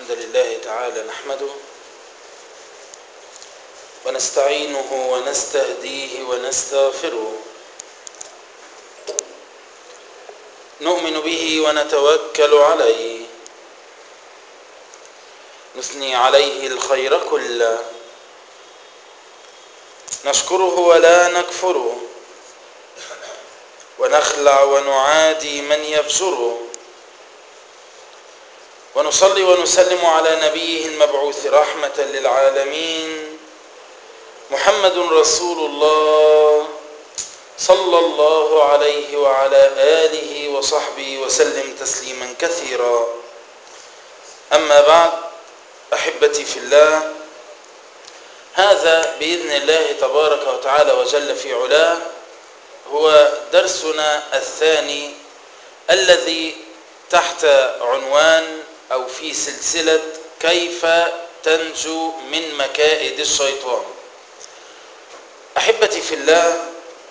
الحمد لله تعالى نحمده ونستعينه ونستهديه ونستغفره نؤمن به ونتوكل عليه نثني عليه الخير كله نشكره ولا نكفره ونخلع ونعادي من يفجره ونصلي ونسلم على نبيه المبعوث رحمة للعالمين محمد رسول الله صلى الله عليه وعلى آله وصحبه وسلم تسليما كثيرا أما بعد أحبتي في الله هذا بإذن الله تبارك وتعالى وجل في علاه هو درسنا الثاني الذي تحت عنوان أو في سلسلة كيف تنجو من مكائد الشيطان أحبتي في الله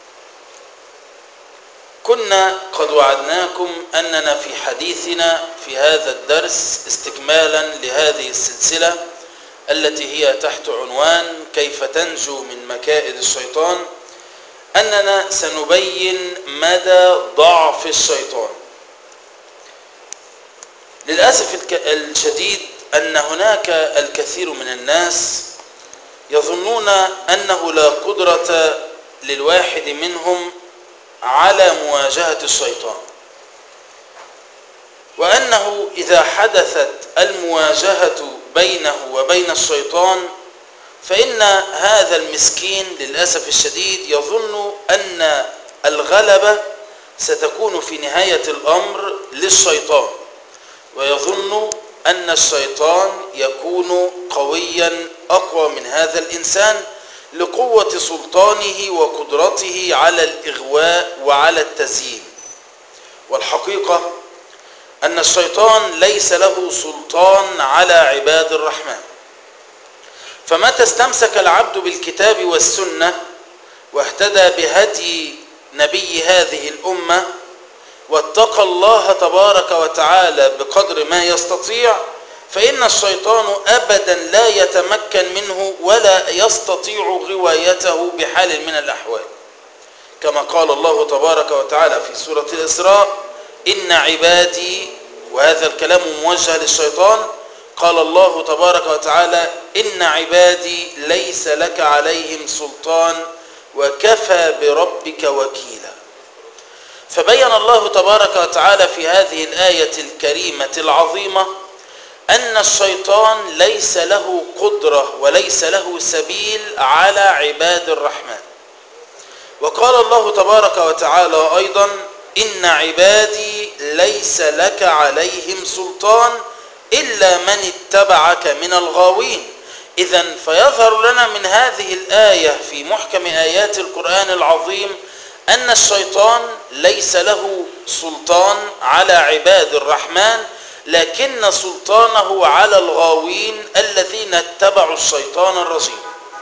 كنا قد وعدناكم أننا في حديثنا في هذا الدرس استكمالا لهذه السلسلة التي هي تحت عنوان كيف تنجو من مكائد الشيطان أننا سنبين مدى ضعف الشيطان للأسف الشديد أن هناك الكثير من الناس يظنون أنه لا قدرة للواحد منهم على مواجهة الشيطان وأنه إذا حدثت المواجهة بينه وبين الشيطان فإن هذا المسكين للأسف الشديد يظن أن الغلبة ستكون في نهاية الأمر للشيطان ويظن أن الشيطان يكون قويا أقوى من هذا الإنسان لقوة سلطانه وقدرته على الإغواء وعلى التزيين والحقيقة أن الشيطان ليس له سلطان على عباد الرحمن فمتى استمسك العبد بالكتاب والسنة واهتدى بهدي نبي هذه الأمة واتقى الله تبارك وتعالى بقدر ما يستطيع فإن الشيطان أبدا لا يتمكن منه ولا يستطيع غوايته بحال من الأحوال كما قال الله تبارك وتعالى في سورة الإسراء إن عبادي وهذا الكلام موجه للشيطان قال الله تبارك وتعالى إن عبادي ليس لك عليهم سلطان وكفى بربك وكيلا فبين الله تبارك وتعالى في هذه الآية الكريمة العظيمة أن الشيطان ليس له قدرة وليس له سبيل على عباد الرحمن وقال الله تبارك وتعالى أيضا إن عبادي ليس لك عليهم سلطان إلا من اتبعك من الغاوين إذا فيظهر لنا من هذه الآية في محكم آيات القرآن العظيم أن الشيطان ليس له سلطان على عباد الرحمن لكن سلطانه على الغاوين الذين اتبعوا الشيطان الرجيم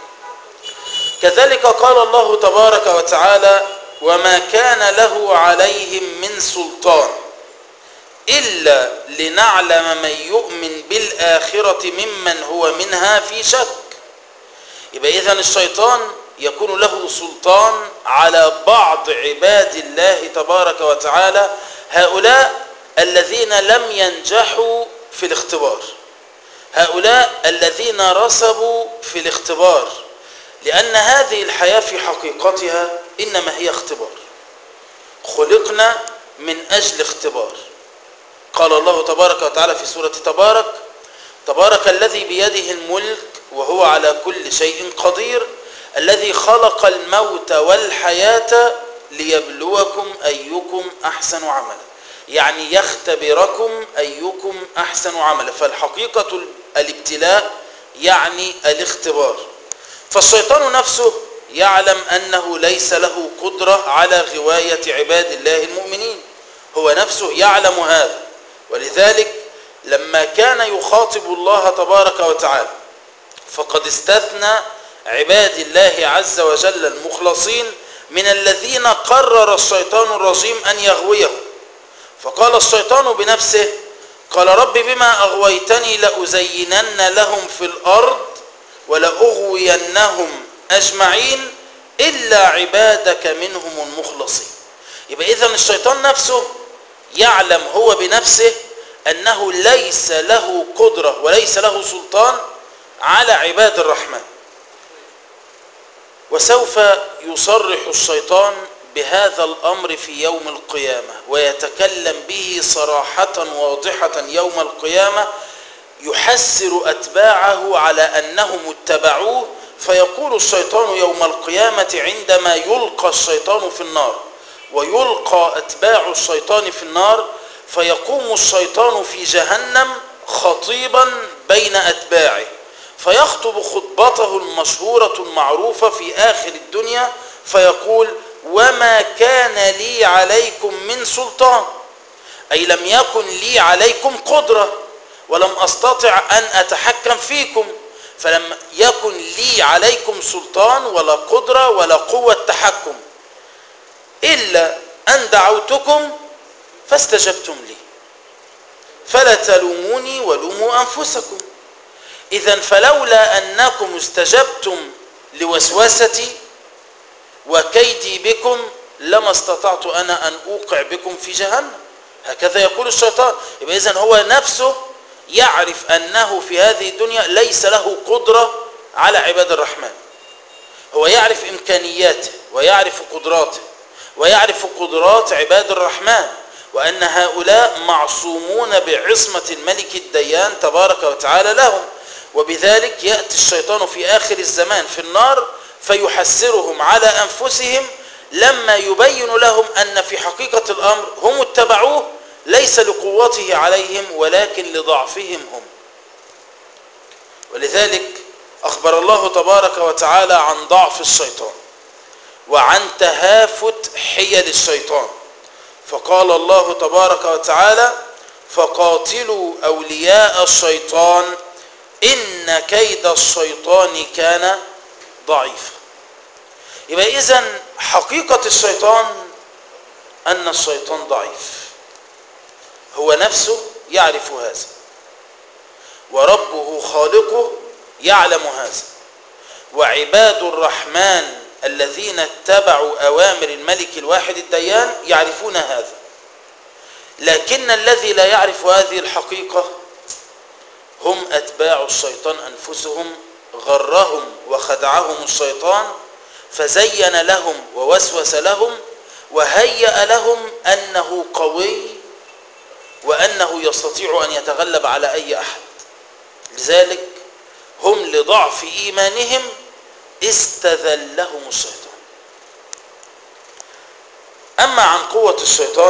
كذلك قال الله تبارك وتعالى وما كان له عليهم من سلطان إلا لنعلم من يؤمن بالآخرة ممن هو منها في شك يبقى إذن الشيطان يكون له سلطان على بعض عباد الله تبارك وتعالى هؤلاء الذين لم ينجحوا في الاختبار هؤلاء الذين رسبوا في الاختبار لأن هذه الحياة في حقيقتها إنما هي اختبار خلقنا من أجل اختبار قال الله تبارك وتعالى في سورة تبارك تبارك الذي بيده الملك وهو على كل شيء قدير الذي خلق الموت والحياة ليبلوكم أيكم أحسن عملا يعني يختبركم أيكم أحسن عملا فالحقيقة الابتلاء يعني الاختبار فالشيطان نفسه يعلم أنه ليس له قدرة على غواية عباد الله المؤمنين هو نفسه يعلم هذا ولذلك لما كان يخاطب الله تبارك وتعالى فقد استثنى عباد الله عز وجل المخلصين من الذين قرر الشيطان الرجيم أن يغويهم فقال الشيطان بنفسه قال رب بما أغويتني لأزينن لهم في الأرض ولأغوينهم أجمعين إلا عبادك منهم المخلصين يبقى إذن الشيطان نفسه يعلم هو بنفسه أنه ليس له قدرة وليس له سلطان على عباد الرحمن وسوف يصرح الشيطان بهذا الأمر في يوم القيامة ويتكلم به صراحة واضحة يوم القيامة يحسر أتباعه على أنهم اتبعوه فيقول الشيطان يوم القيامة عندما يلقى الشيطان في النار ويلقى أتباع الشيطان في النار فيقوم الشيطان في جهنم خطيبا بين أتباعه فيخطب خطبته المشهورة المعروفة في آخر الدنيا فيقول وما كان لي عليكم من سلطان أي لم يكن لي عليكم قدرة ولم أستطع أن أتحكم فيكم فلم يكن لي عليكم سلطان ولا قدرة ولا قوة تحكم إلا أن دعوتكم فاستجبتم لي فلا تلوموني ولوموا أنفسكم إذا فلولا أنكم استجبتم لوسوستي وكيدي بكم لما استطعت أنا أن أوقع بكم في جهنم هكذا يقول الشيطان يبقى إذن هو نفسه يعرف أنه في هذه الدنيا ليس له قدرة على عباد الرحمن هو يعرف إمكانياته ويعرف قدراته ويعرف قدرات عباد الرحمن وأن هؤلاء معصومون بعصمة الملك الديان تبارك وتعالى لهم وبذلك يأتي الشيطان في آخر الزمان في النار فيحسرهم على أنفسهم لما يبين لهم أن في حقيقة الأمر هم اتبعوه ليس لقوته عليهم ولكن لضعفهم هم ولذلك أخبر الله تبارك وتعالى عن ضعف الشيطان وعن تهافت حيل الشيطان فقال الله تبارك وتعالى فقاتلوا أولياء الشيطان إن كيد الشيطان كان ضعيفا يبقى إذن حقيقة الشيطان أن الشيطان ضعيف هو نفسه يعرف هذا وربه خالقه يعلم هذا وعباد الرحمن الذين اتبعوا أوامر الملك الواحد الديان يعرفون هذا لكن الذي لا يعرف هذه الحقيقة هم أتباع الشيطان أنفسهم غرهم وخدعهم الشيطان فزين لهم ووسوس لهم وهيأ لهم أنه قوي وأنه يستطيع أن يتغلب على أي أحد لذلك هم لضعف إيمانهم استذلهم الشيطان أما عن قوة الشيطان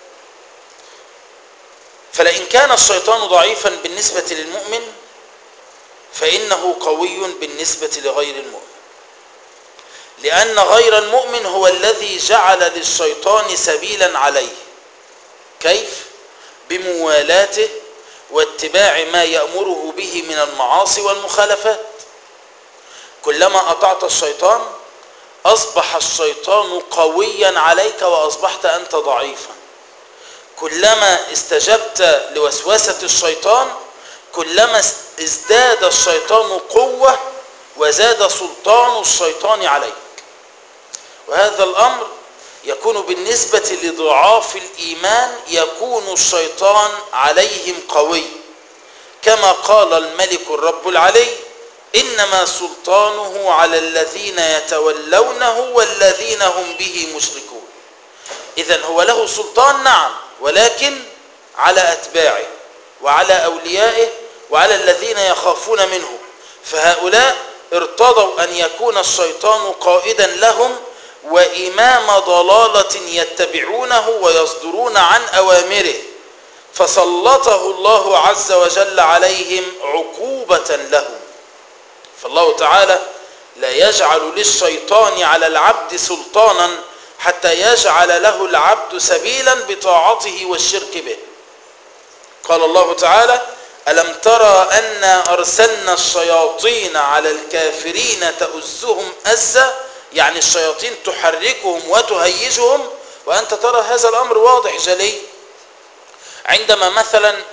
فلئن كان الشيطان ضعيفا بالنسبة للمؤمن فإنه قوي بالنسبة لغير المؤمن لأن غير المؤمن هو الذي جعل للشيطان سبيلا عليه كيف؟ بموالاته واتباع ما يأمره به من المعاصي والمخالفات كلما أطعت الشيطان أصبح الشيطان قويا عليك وأصبحت أنت ضعيفا كلما استجبت لوسوسة الشيطان كلما ازداد الشيطان قوة وزاد سلطان الشيطان عليك وهذا الأمر يكون بالنسبة لضعاف الإيمان يكون الشيطان عليهم قوي كما قال الملك الرب العلي إنما سلطانه على الذين يتولونه والذين هم به مشركون إذا هو له سلطان نعم ولكن على أتباعه وعلى أوليائه وعلى الذين يخافون منه فهؤلاء ارتضوا أن يكون الشيطان قائدا لهم وإمام ضلالة يتبعونه ويصدرون عن أوامره فسلطه الله عز وجل عليهم عقوبة لهم فالله تعالى لا يجعل للشيطان على العبد سلطانا حتى يجعل له العبد سبيلا بطاعته والشرك به قال الله تعالى ألم ترى أن أرسلنا الشياطين على الكافرين تؤزهم أزا يعني الشياطين تحركهم وتهيجهم وأنت ترى هذا الأمر واضح جلي عندما مثلا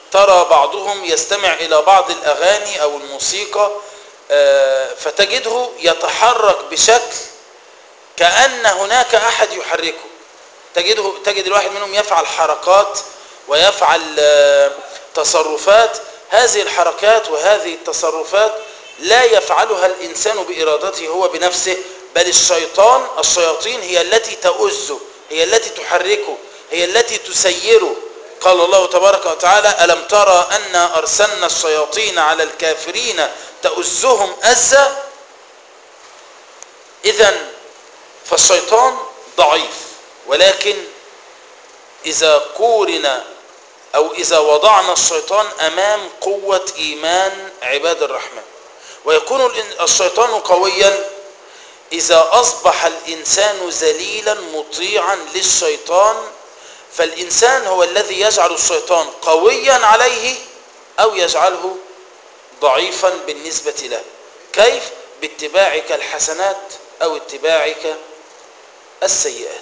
ترى بعضهم يستمع إلى بعض الأغاني أو الموسيقى فتجده يتحرك بشكل كأن هناك أحد يحركه تجده تجد الواحد منهم يفعل حركات ويفعل تصرفات هذه الحركات وهذه التصرفات لا يفعلها الإنسان بإرادته هو بنفسه بل الشيطان الشياطين هي التي تؤزه هي التي تحركه هي التي تسيره قال الله تبارك وتعالى ألم ترى أن أرسلنا الشياطين على الكافرين تؤزهم أزا إذا فالشيطان ضعيف ولكن إذا قورن أو إذا وضعنا الشيطان أمام قوة إيمان عباد الرحمن ويكون الشيطان قويا إذا أصبح الإنسان ذليلا مطيعا للشيطان فالإنسان هو الذي يجعل الشيطان قويا عليه أو يجعله ضعيفا بالنسبة له كيف؟ باتباعك الحسنات أو اتباعك السيئات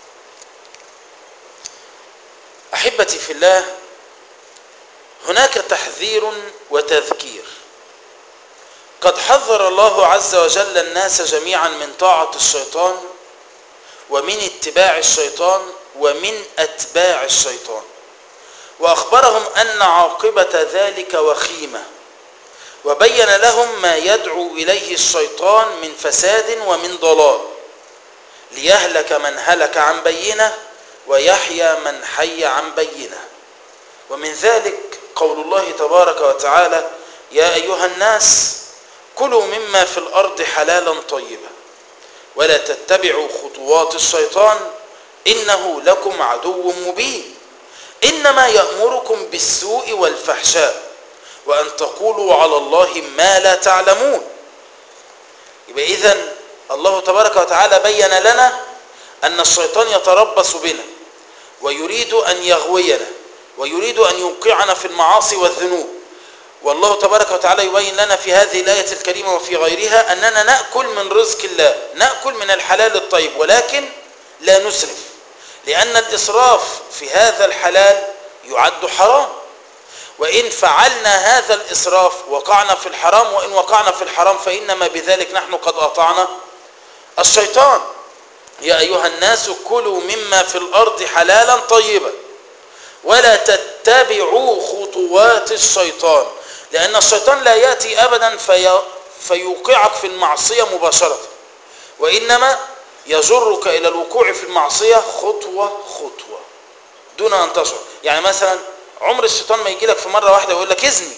أحبتي في الله هناك تحذير وتذكير قد حذر الله عز وجل الناس جميعا من طاعة الشيطان ومن اتباع الشيطان ومن أتباع الشيطان وأخبرهم أن عاقبة ذلك وخيمة وبين لهم ما يدعو إليه الشيطان من فساد ومن ضلال ليهلك من هلك عن بينه ويحيى من حي عن بينه ومن ذلك قول الله تبارك وتعالى يا أيها الناس كلوا مما في الأرض حلالا طيبا ولا تتبعوا خطوات الشيطان إنه لكم عدو مبين إنما يأمركم بالسوء والفحشاء وأن تقولوا على الله ما لا تعلمون يبقى إذن الله تبارك وتعالى بين لنا أن الشيطان يتربص بنا ويريد أن يغوينا ويريد أن يوقعنا في المعاصي والذنوب والله تبارك وتعالى يبين لنا في هذه الآية الكريمة وفي غيرها أننا نأكل من رزق الله نأكل من الحلال الطيب ولكن لا نسرف لأن الإسراف في هذا الحلال يعد حرام وإن فعلنا هذا الإسراف وقعنا في الحرام وإن وقعنا في الحرام فإنما بذلك نحن قد أطعنا الشيطان يا أيها الناس كلوا مما في الأرض حلالا طيبا ولا تتبعوا خطوات الشيطان لأن الشيطان لا يأتي أبدا في فيوقعك في المعصية مباشرة وإنما يجرك إلى الوقوع في المعصية خطوة خطوة دون أن تشعر يعني مثلا عمر الشيطان ما يجي لك في مرة واحدة ويقول لك اذني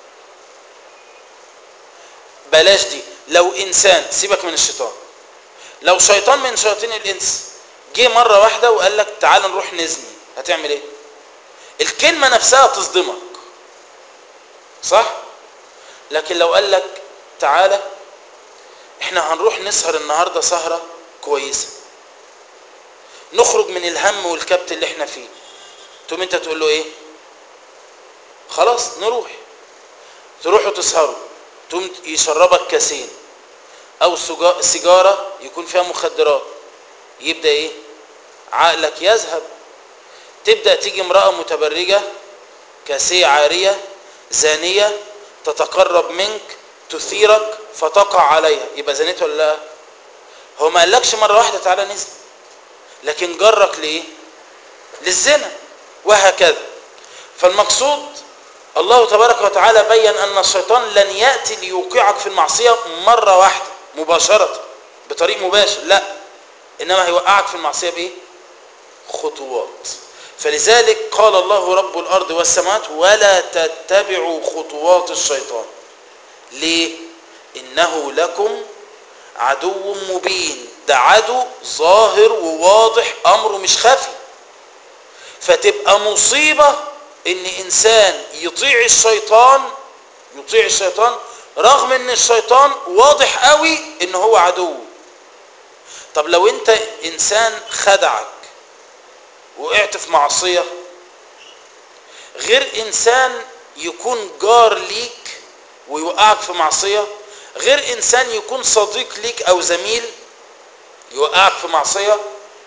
بلاش دي لو إنسان سيبك من الشيطان لو شيطان من شياطين الإنس جه مرة واحدة وقال لك تعال نروح نزني هتعمل ايه الكلمة نفسها تصدمك صح لكن لو قال لك تعالى احنا هنروح نسهر النهاردة سهرة كويسة نخرج من الهم والكبت اللي احنا فيه تقوم انت تقول له ايه خلاص نروح تروحوا تسهروا تقوم يشربك كاسين او سيجارة يكون فيها مخدرات يبدأ ايه عقلك يذهب تبدأ تيجي امرأة متبرجة كاسية عارية زانية تتقرب منك تثيرك فتقع عليها يبقى زنيت ولا لا هو ما قالكش مرة واحدة تعالى نزل لكن جرك لإيه للزنا وهكذا فالمقصود الله تبارك وتعالى بين أن الشيطان لن يأتي ليوقعك في المعصية مرة واحدة مباشرة بطريق مباشر لا إنما هيوقعك في المعصية بإيه خطوات فلذلك قال الله رب الأرض والسماوات ولا تتبعوا خطوات الشيطان ليه إنه لكم عدو مبين ده عدو ظاهر وواضح أمره مش خفي فتبقى مصيبة إن إنسان يطيع الشيطان يطيع الشيطان رغم إن الشيطان واضح قوي إن هو عدو طب لو أنت إنسان خدعك وقعت في معصية غير إنسان يكون جار ليك ويوقعك في معصية غير إنسان يكون صديق ليك أو زميل يوقعك في معصية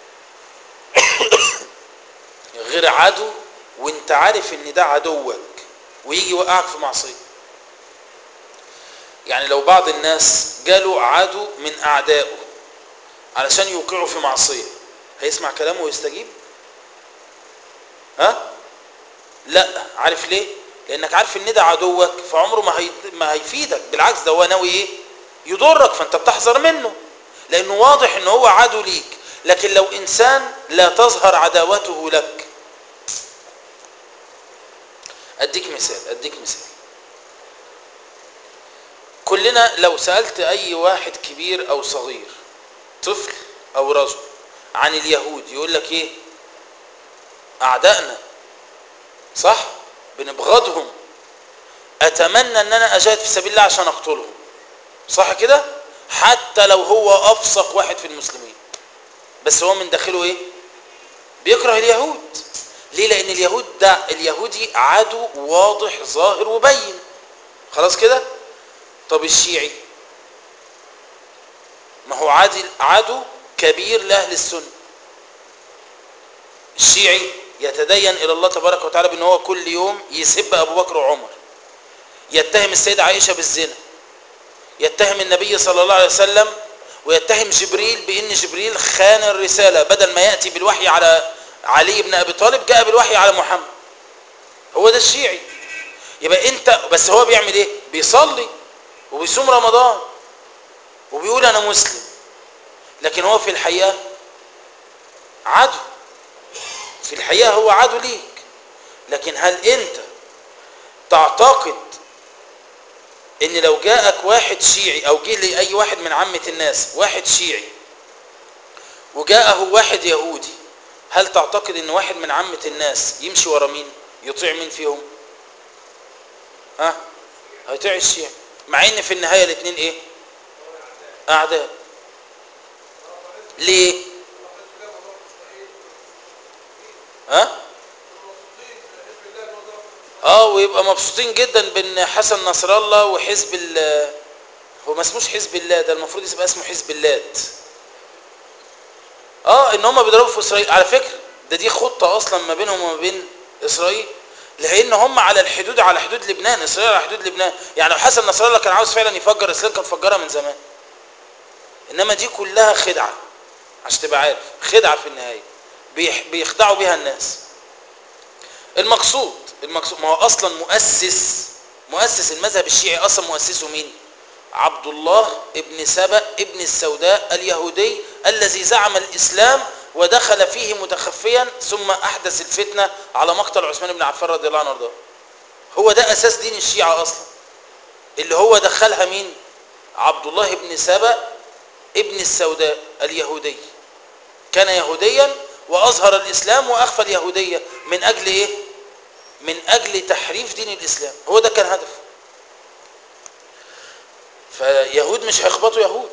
غير عدو وانت عارف ان ده عدوك ويجي يوقعك في معصية يعني لو بعض الناس جاله عدو من أعدائه علشان يوقعه في معصية هيسمع كلامه ويستجيب ها لا عارف ليه لانك عارف ان ده عدوك فعمره ما هي... ما هيفيدك بالعكس ده هو ناوي ايه يضرك فانت بتحذر منه لانه واضح ان هو عدو ليك لكن لو انسان لا تظهر عداوته لك اديك مثال اديك مثال كلنا لو سألت اي واحد كبير او صغير طفل او رجل عن اليهود يقول لك ايه اعدائنا صح بنبغضهم اتمنى ان انا اجاهد في سبيل الله عشان اقتلهم صح كده حتى لو هو افسق واحد في المسلمين بس هو من داخله ايه بيكره اليهود ليه لان اليهود ده اليهودي عدو واضح ظاهر وبين خلاص كده طب الشيعي ما هو عادي عدو كبير لاهل السنه الشيعي يتدين الى الله تبارك وتعالى بان هو كل يوم يسب ابو بكر وعمر يتهم السيده عائشه بالزنا يتهم النبي صلى الله عليه وسلم ويتهم جبريل بان جبريل خان الرساله بدل ما ياتي بالوحي على علي بن ابي طالب جاء بالوحي على محمد هو ده الشيعي يبقى انت بس هو بيعمل ايه بيصلي وبيصوم رمضان وبيقول انا مسلم لكن هو في الحقيقه عدو في الحقيقه هو عدو ليك لكن هل انت تعتقد ان لو جاءك واحد شيعي او جه لاي واحد من عامه الناس واحد شيعي وجاءه واحد يهودي هل تعتقد ان واحد من عامه الناس يمشي ورا مين يطيع مين فيهم ها هيطيع الشيعي مع ان في النهايه الاثنين ايه اعداء ليه ها اه ويبقى مبسوطين جدا بان حسن نصر الله وحزب ال هو ما اسموش حزب الله ده المفروض يبقى اسمه حزب اللات اه ان هم بيضربوا في اسرائيل على فكره ده دي خطه اصلا ما بينهم وما بين اسرائيل لان هم على الحدود على حدود لبنان اسرائيل على حدود لبنان يعني لو حسن نصر الله كان عاوز فعلا يفجر اسرائيل كان فجرها من زمان انما دي كلها خدعه عشان تبقى عارف خدعه في النهايه بيخدعوا بيها الناس المقصود المقصود ما هو اصلا مؤسس مؤسس المذهب الشيعي اصلا مؤسسه مين عبد الله ابن سبأ ابن السوداء اليهودي الذي زعم الاسلام ودخل فيه متخفيا ثم احدث الفتنه على مقتل عثمان بن عفان رضي الله عنه وارضاه هو ده اساس دين الشيعه اصلا اللي هو دخلها مين عبد الله ابن سبأ ابن السوداء اليهودي كان يهوديا واظهر الاسلام واخفى اليهوديه من اجل ايه من اجل تحريف دين الاسلام هو ده كان هدفه فيهود مش هيخبطوا يهود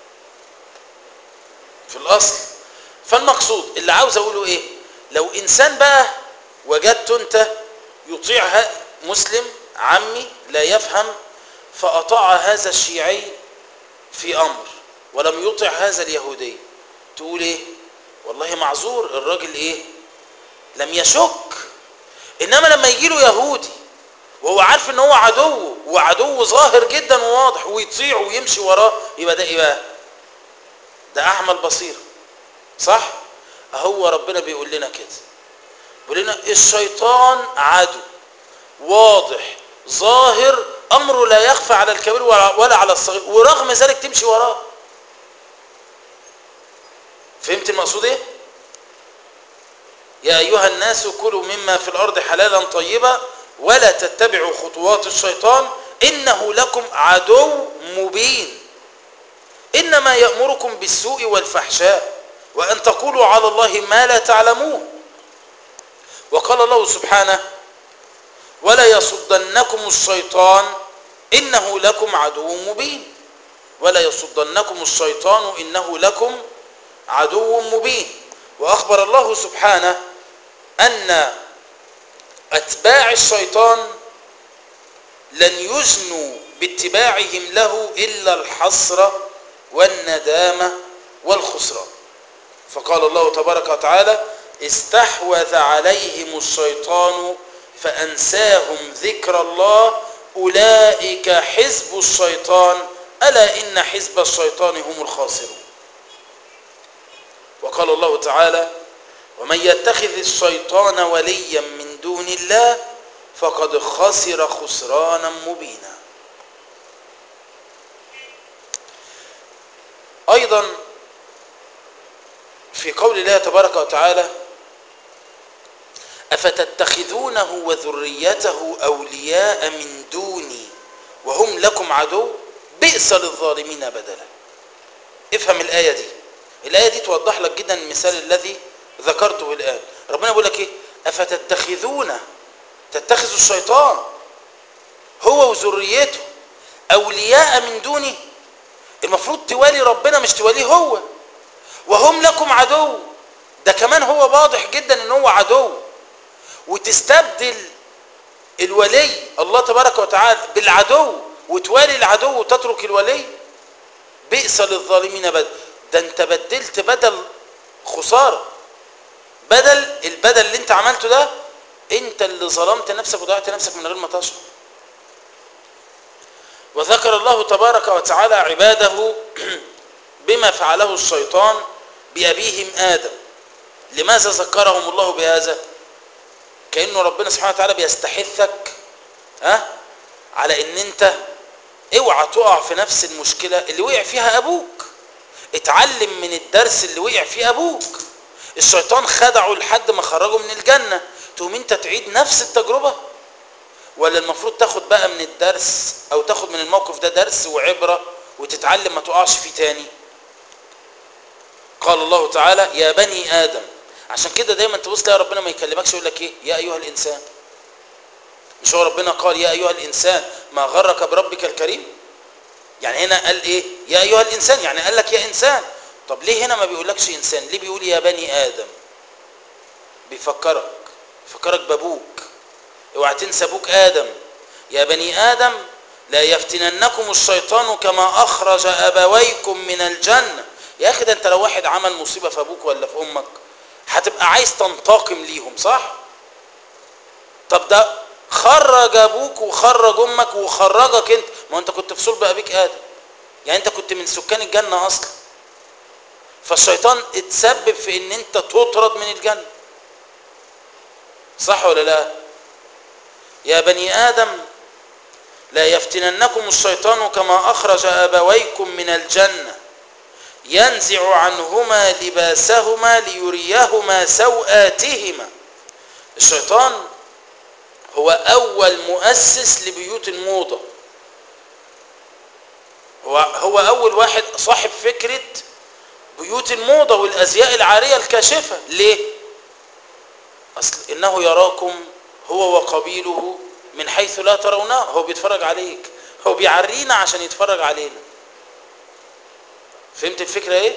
في الاصل فالمقصود اللي عاوز اقوله ايه لو انسان بقى وجدت انت يطيع مسلم عمي لا يفهم فاطاع هذا الشيعي في امر ولم يطع هذا اليهودي تقول ايه والله معذور الراجل ايه لم يشك انما لما يجي له يهودي وهو عارف ان هو عدو وعدو ظاهر جدا وواضح ويطيع ويمشي وراه يبقى ده ايه بقى ده اعمى البصيره صح هو ربنا بيقول لنا كده بيقول لنا الشيطان عدو واضح ظاهر امره لا يخفى على الكبير ولا على الصغير ورغم ذلك تمشي وراه فهمت المقصود ايه يا ايها الناس كلوا مما في الارض حلالا طيبا ولا تتبعوا خطوات الشيطان انه لكم عدو مبين انما يامركم بالسوء والفحشاء وان تقولوا على الله ما لا تعلمون وقال الله سبحانه ولا يصدنكم الشيطان انه لكم عدو مبين ولا يصدنكم الشيطان انه لكم عدو مبين واخبر الله سبحانه ان اتباع الشيطان لن يجنوا باتباعهم له الا الحسره والندامه والخسران فقال الله تبارك وتعالى استحوذ عليهم الشيطان فأنساهم ذكر الله أولئك حزب الشيطان ألا إن حزب الشيطان هم الخاسرون وقال الله تعالى ومن يتخذ الشيطان وليا من دون الله فقد خسر خسرانا مبينا أيضا في قول الله تبارك وتعالى أفتتخذونه وذريته أولياء من دوني وهم لكم عدو بئس للظالمين بدلا افهم الآية دي الآية دي توضح لك جدا المثال الذي ذكرته الآن ربنا بيقول لك ايه أفتتخذون تتخذ الشيطان هو وذريته أولياء من دوني المفروض توالي ربنا مش تواليه هو وهم لكم عدو ده كمان هو واضح جدا ان هو عدو وتستبدل الولي الله تبارك وتعالى بالعدو وتوالي العدو وتترك الولي بئس للظالمين بدل ده انت بدلت بدل خسارة بدل البدل اللي انت عملته ده انت اللي ظلمت نفسك وضيعت نفسك من غير ما تشعر وذكر الله تبارك وتعالى عباده بما فعله الشيطان بأبيهم آدم لماذا ذكرهم الله بهذا كأنه ربنا سبحانه وتعالى بيستحثك ها على ان انت اوعى تقع في نفس المشكلة اللي وقع فيها ابوك اتعلم من الدرس اللي وقع فيه ابوك الشيطان خدعه لحد ما خرجه من الجنة تقوم انت تعيد نفس التجربة ولا المفروض تاخد بقى من الدرس او تاخد من الموقف ده درس وعبرة وتتعلم ما تقعش فيه تاني قال الله تعالى يا بني آدم عشان كده دايما تبص تلاقي ربنا ما يكلمكش يقول لك ايه يا ايها الانسان مش هو ربنا قال يا ايها الانسان ما غرك بربك الكريم يعني هنا قال ايه يا ايها الانسان يعني قال لك يا انسان طب ليه هنا ما بيقولكش انسان ليه بيقول يا بني ادم بيفكرك بيفكرك بابوك اوعى تنسى ابوك ادم يا بني ادم لا يفتننكم الشيطان كما اخرج ابويكم من الجنه يا اخي ده انت لو واحد عمل مصيبه في ابوك ولا في امك هتبقى عايز تنتقم ليهم صح طب ده خرج ابوك وخرج امك وخرجك انت ما انت كنت في صلب ابيك ادم يعني انت كنت من سكان الجنه اصلا فالشيطان اتسبب في ان انت تطرد من الجنه صح ولا لا يا بني ادم لا يفتننكم الشيطان كما اخرج ابويكم من الجنه ينزع عنهما لباسهما ليريهما سوآتهما الشيطان هو أول مؤسس لبيوت الموضة هو, هو أول واحد صاحب فكرة بيوت الموضة والأزياء العارية الكاشفة ليه؟ أصل إنه يراكم هو وقبيله من حيث لا ترونه هو بيتفرج عليك هو بيعرينا عشان يتفرج علينا فهمت الفكرة ايه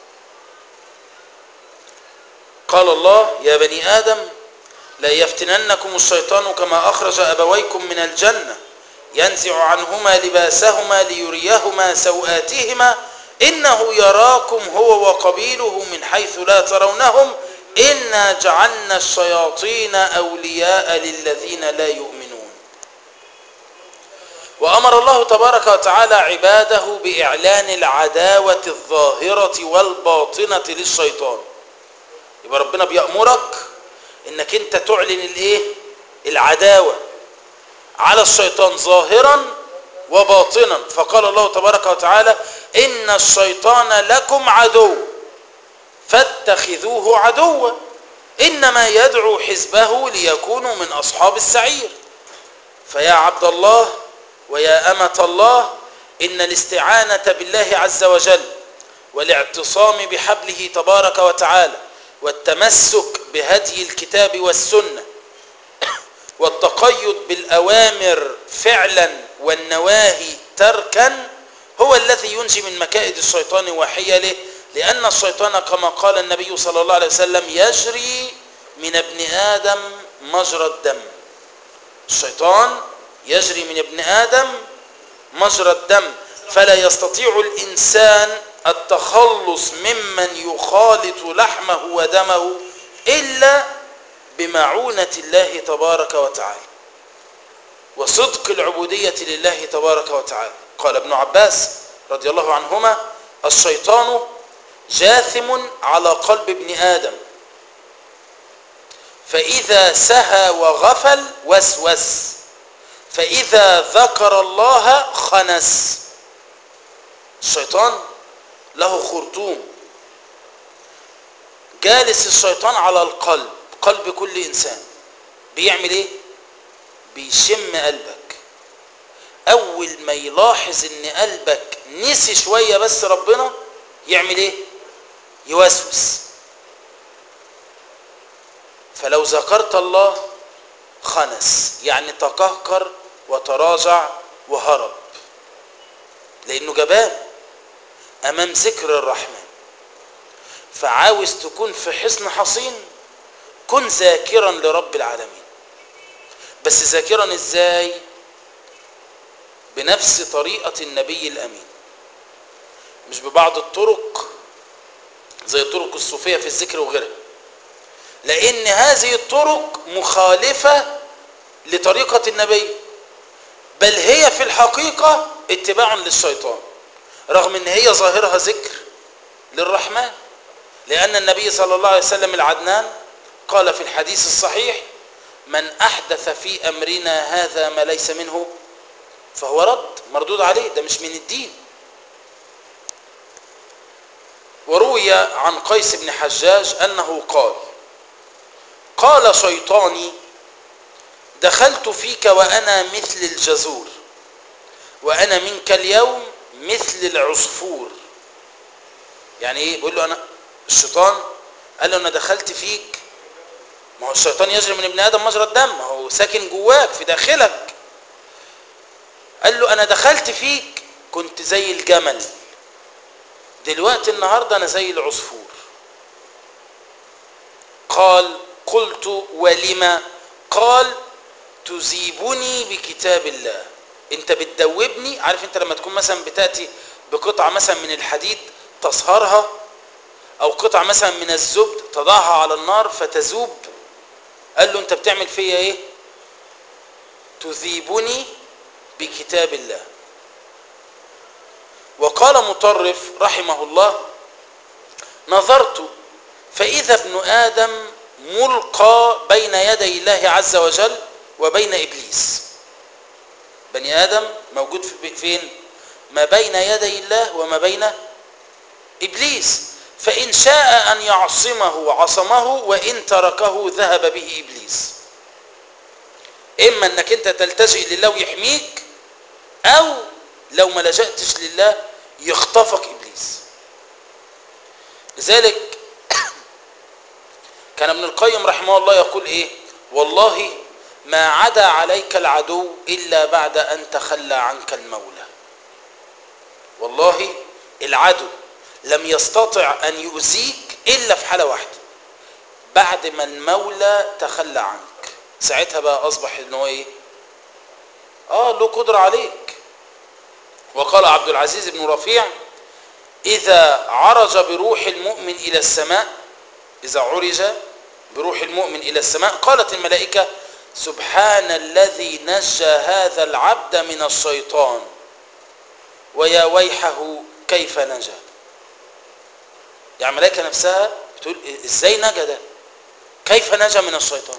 قال الله يا بني آدم لا يفتننكم الشيطان كما أخرج أبويكم من الجنة ينزع عنهما لباسهما ليريهما سوآتهما إنه يراكم هو وقبيله من حيث لا ترونهم إنا جعلنا الشياطين أولياء للذين لا يؤمنون وأمر الله تبارك وتعالى عباده بإعلان العداوة الظاهرة والباطنة للشيطان يبقى ربنا بيأمرك انك انت تعلن الايه العداوة على الشيطان ظاهرا وباطنا فقال الله تبارك وتعالى إن الشيطان لكم عدو فاتخذوه عدوا إنما يدعو حزبه ليكونوا من أصحاب السعير فيا عبد الله ويا أمة الله إن الاستعانة بالله عز وجل والاعتصام بحبله تبارك وتعالى والتمسك بهدي الكتاب والسنة والتقيد بالأوامر فعلا والنواهي تركا هو الذي ينجي من مكائد الشيطان وحيله لأن الشيطان كما قال النبي صلى الله عليه وسلم يجري من ابن آدم مجرى الدم الشيطان يجري من ابن آدم مجرى الدم فلا يستطيع الإنسان التخلص ممن يخالط لحمه ودمه إلا بمعونة الله تبارك وتعالى وصدق العبودية لله تبارك وتعالى قال ابن عباس رضي الله عنهما الشيطان جاثم على قلب ابن آدم فإذا سهى وغفل وسوس فإذا ذكر الله خنس الشيطان له خرطوم جالس الشيطان على القلب قلب كل إنسان بيعمل إيه بيشم قلبك أول ما يلاحظ إن قلبك نسي شوية بس ربنا يعمل إيه يوسوس فلو ذكرت الله خنس يعني تكهكر وتراجع وهرب لانه جبان امام ذكر الرحمن فعاوز تكون في حصن حصين كن ذاكرا لرب العالمين بس ذاكرا ازاي بنفس طريقة النبي الامين مش ببعض الطرق زي الطرق الصوفية في الذكر وغيرها لان هذه الطرق مخالفة لطريقة النبي بل هي في الحقيقة اتباع للشيطان رغم ان هي ظاهرها ذكر للرحمن لان النبي صلى الله عليه وسلم العدنان قال في الحديث الصحيح من احدث في امرنا هذا ما ليس منه فهو رد مردود عليه ده مش من الدين وروي عن قيس بن حجاج انه قال قال شيطاني دخلت فيك وانا مثل الجزور وانا منك اليوم مثل العصفور يعني ايه بيقول له انا الشيطان قال له انا دخلت فيك ما هو الشيطان يجري من ابن ادم مجرى الدم ما هو ساكن جواك في داخلك قال له انا دخلت فيك كنت زي الجمل دلوقتي النهارده انا زي العصفور قال قلت ولما قال تذيبني بكتاب الله انت بتدوبني عارف انت لما تكون مثلا بتاتي بقطعه مثلا من الحديد تصهرها او قطعه مثلا من الزبد تضعها على النار فتذوب قال له انت بتعمل فيا ايه تذيبني بكتاب الله وقال مطرف رحمه الله نظرت فاذا ابن ادم ملقى بين يدي الله عز وجل وبين ابليس بني ادم موجود فين ما بين يدي الله وما بين ابليس فان شاء ان يعصمه عصمه وان تركه ذهب به ابليس اما انك انت تلتجئ لله ويحميك او لو ما لجأتش لله يخطفك ابليس لذلك كان ابن القيم رحمه الله يقول ايه والله ما عدا عليك العدو الا بعد ان تخلى عنك المولى والله العدو لم يستطع ان يؤذيك الا في حاله واحده بعد ما المولى تخلى عنك ساعتها بقى اصبح ان هو ايه اه له قدره عليك وقال عبد العزيز بن رفيع اذا عرج بروح المؤمن الى السماء اذا عرج بروح المؤمن الى السماء قالت الملائكه سبحان الذي نجى هذا العبد من الشيطان ويا ويحه كيف نجا يعني الملائكه نفسها بتقول ازاي نجا ده كيف نجا من الشيطان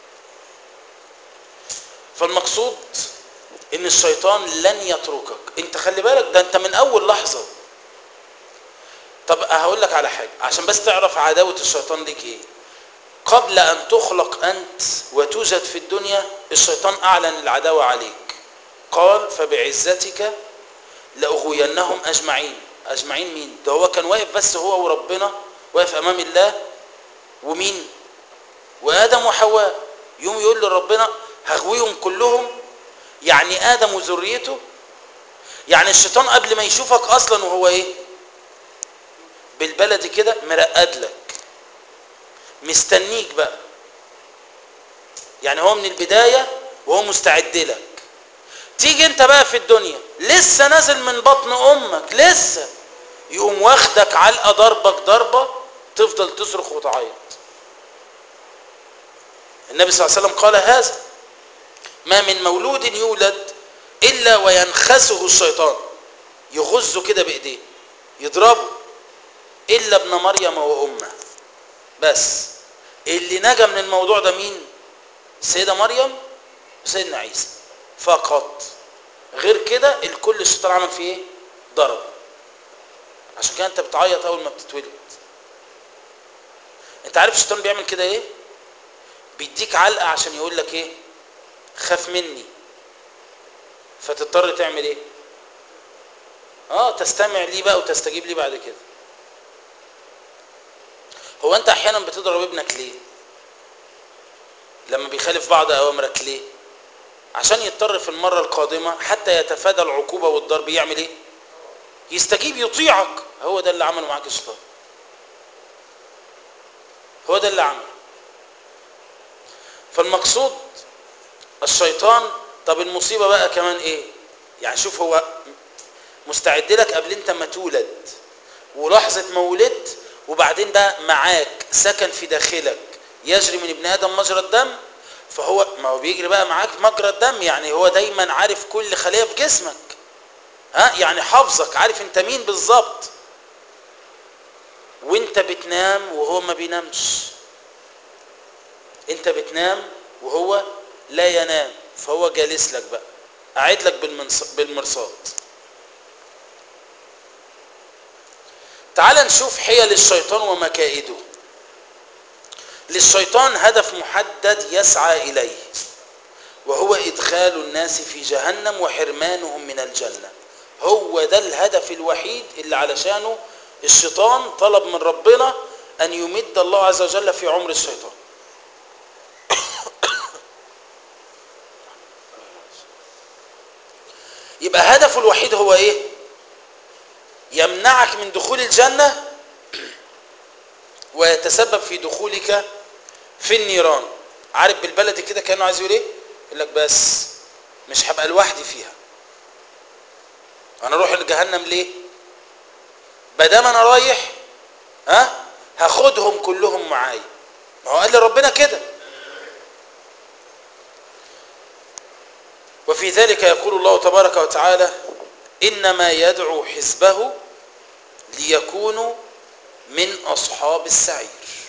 فالمقصود ان الشيطان لن يتركك انت خلي بالك ده انت من اول لحظه طب هقول لك على حاجه عشان بس تعرف عداوه الشيطان ليك ايه قبل ان تخلق انت وتوجد في الدنيا الشيطان اعلن العداوه عليك قال فبعزتك لاغوينهم اجمعين اجمعين مين ده هو كان واقف بس هو وربنا واقف امام الله ومين وادم وحواء يوم يقول لربنا هغويهم كلهم يعني ادم وذريته يعني الشيطان قبل ما يشوفك اصلا وهو ايه بالبلدي كده مرقد لك مستنيك بقى يعني هو من البدايه وهو مستعد لك تيجي انت بقى في الدنيا لسه نازل من بطن امك لسه يقوم واخدك علقه ضربك ضربه تفضل تصرخ وتعيط النبي صلى الله عليه وسلم قال هذا ما من مولود يولد إلا وينخسه الشيطان يغزه كده بإيديه يضربه إلا ابن مريم وأمه بس اللي نجا من الموضوع ده مين السيدة مريم وسيدنا عيسى فقط غير كده الكل الشيطان عمل فيه ايه ضرب عشان كده انت بتعيط اول ما بتتولد انت عارف الشيطان بيعمل كده ايه بيديك علقه عشان يقول لك ايه خاف مني فتضطر تعمل ايه اه تستمع ليه بقى وتستجيب ليه بعد كده هو انت احيانا بتضرب ابنك ليه لما بيخالف بعض اوامرك ليه عشان يضطر في المره القادمه حتى يتفادى العقوبه والضرب يعمل ايه يستجيب يطيعك هو ده اللي عمله معاك الشيطان هو ده اللي عمله فالمقصود الشيطان طب المصيبه بقى كمان ايه يعني شوف هو مستعد لك قبل انت ما تولد ولحظه ما ولدت وبعدين بقى معاك سكن في داخلك يجري من ابن ادم مجرى الدم فهو ما هو بيجري بقى معاك مجرى الدم يعني هو دايما عارف كل خليه في جسمك ها يعني حافظك عارف انت مين بالظبط وانت بتنام وهو ما بينامش انت بتنام وهو لا ينام فهو جالس لك بقى قاعد لك بالمرصاد تعال نشوف حيل الشيطان ومكائده للشيطان هدف محدد يسعى إليه وهو إدخال الناس في جهنم وحرمانهم من الجنة هو ده الهدف الوحيد اللي علشانه الشيطان طلب من ربنا أن يمد الله عز وجل في عمر الشيطان يبقى هدفه الوحيد هو ايه يمنعك من دخول الجنة ويتسبب في دخولك في النيران عارف بالبلدي كده كانه عايز يقول ايه يقول لك بس مش هبقى لوحدي فيها انا اروح لجهنم ليه بدام انا رايح ها هاخدهم كلهم معايا ما هو قال لي ربنا كده وفي ذلك يقول الله تبارك وتعالى انما يدعو حزبه ليكونوا من اصحاب السعير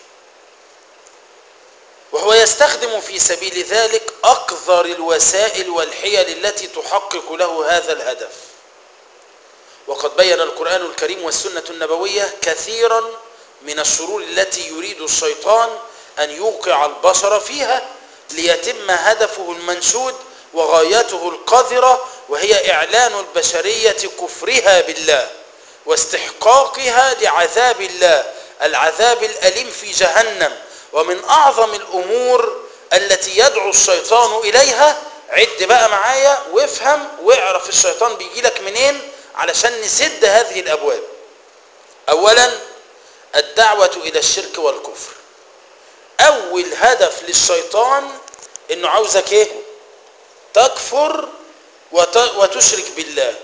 وهو يستخدم في سبيل ذلك اقذر الوسائل والحيل التي تحقق له هذا الهدف وقد بين القران الكريم والسنه النبويه كثيرا من الشرور التي يريد الشيطان ان يوقع البشر فيها ليتم هدفه المنشود وغايته القذره وهي اعلان البشريه كفرها بالله واستحقاقها لعذاب الله العذاب الاليم في جهنم ومن اعظم الامور التي يدعو الشيطان اليها عد بقى معايا وافهم واعرف الشيطان بيجي لك منين علشان نسد هذه الابواب اولا الدعوه الى الشرك والكفر اول هدف للشيطان انه عاوزك ايه تكفر وتشرك بالله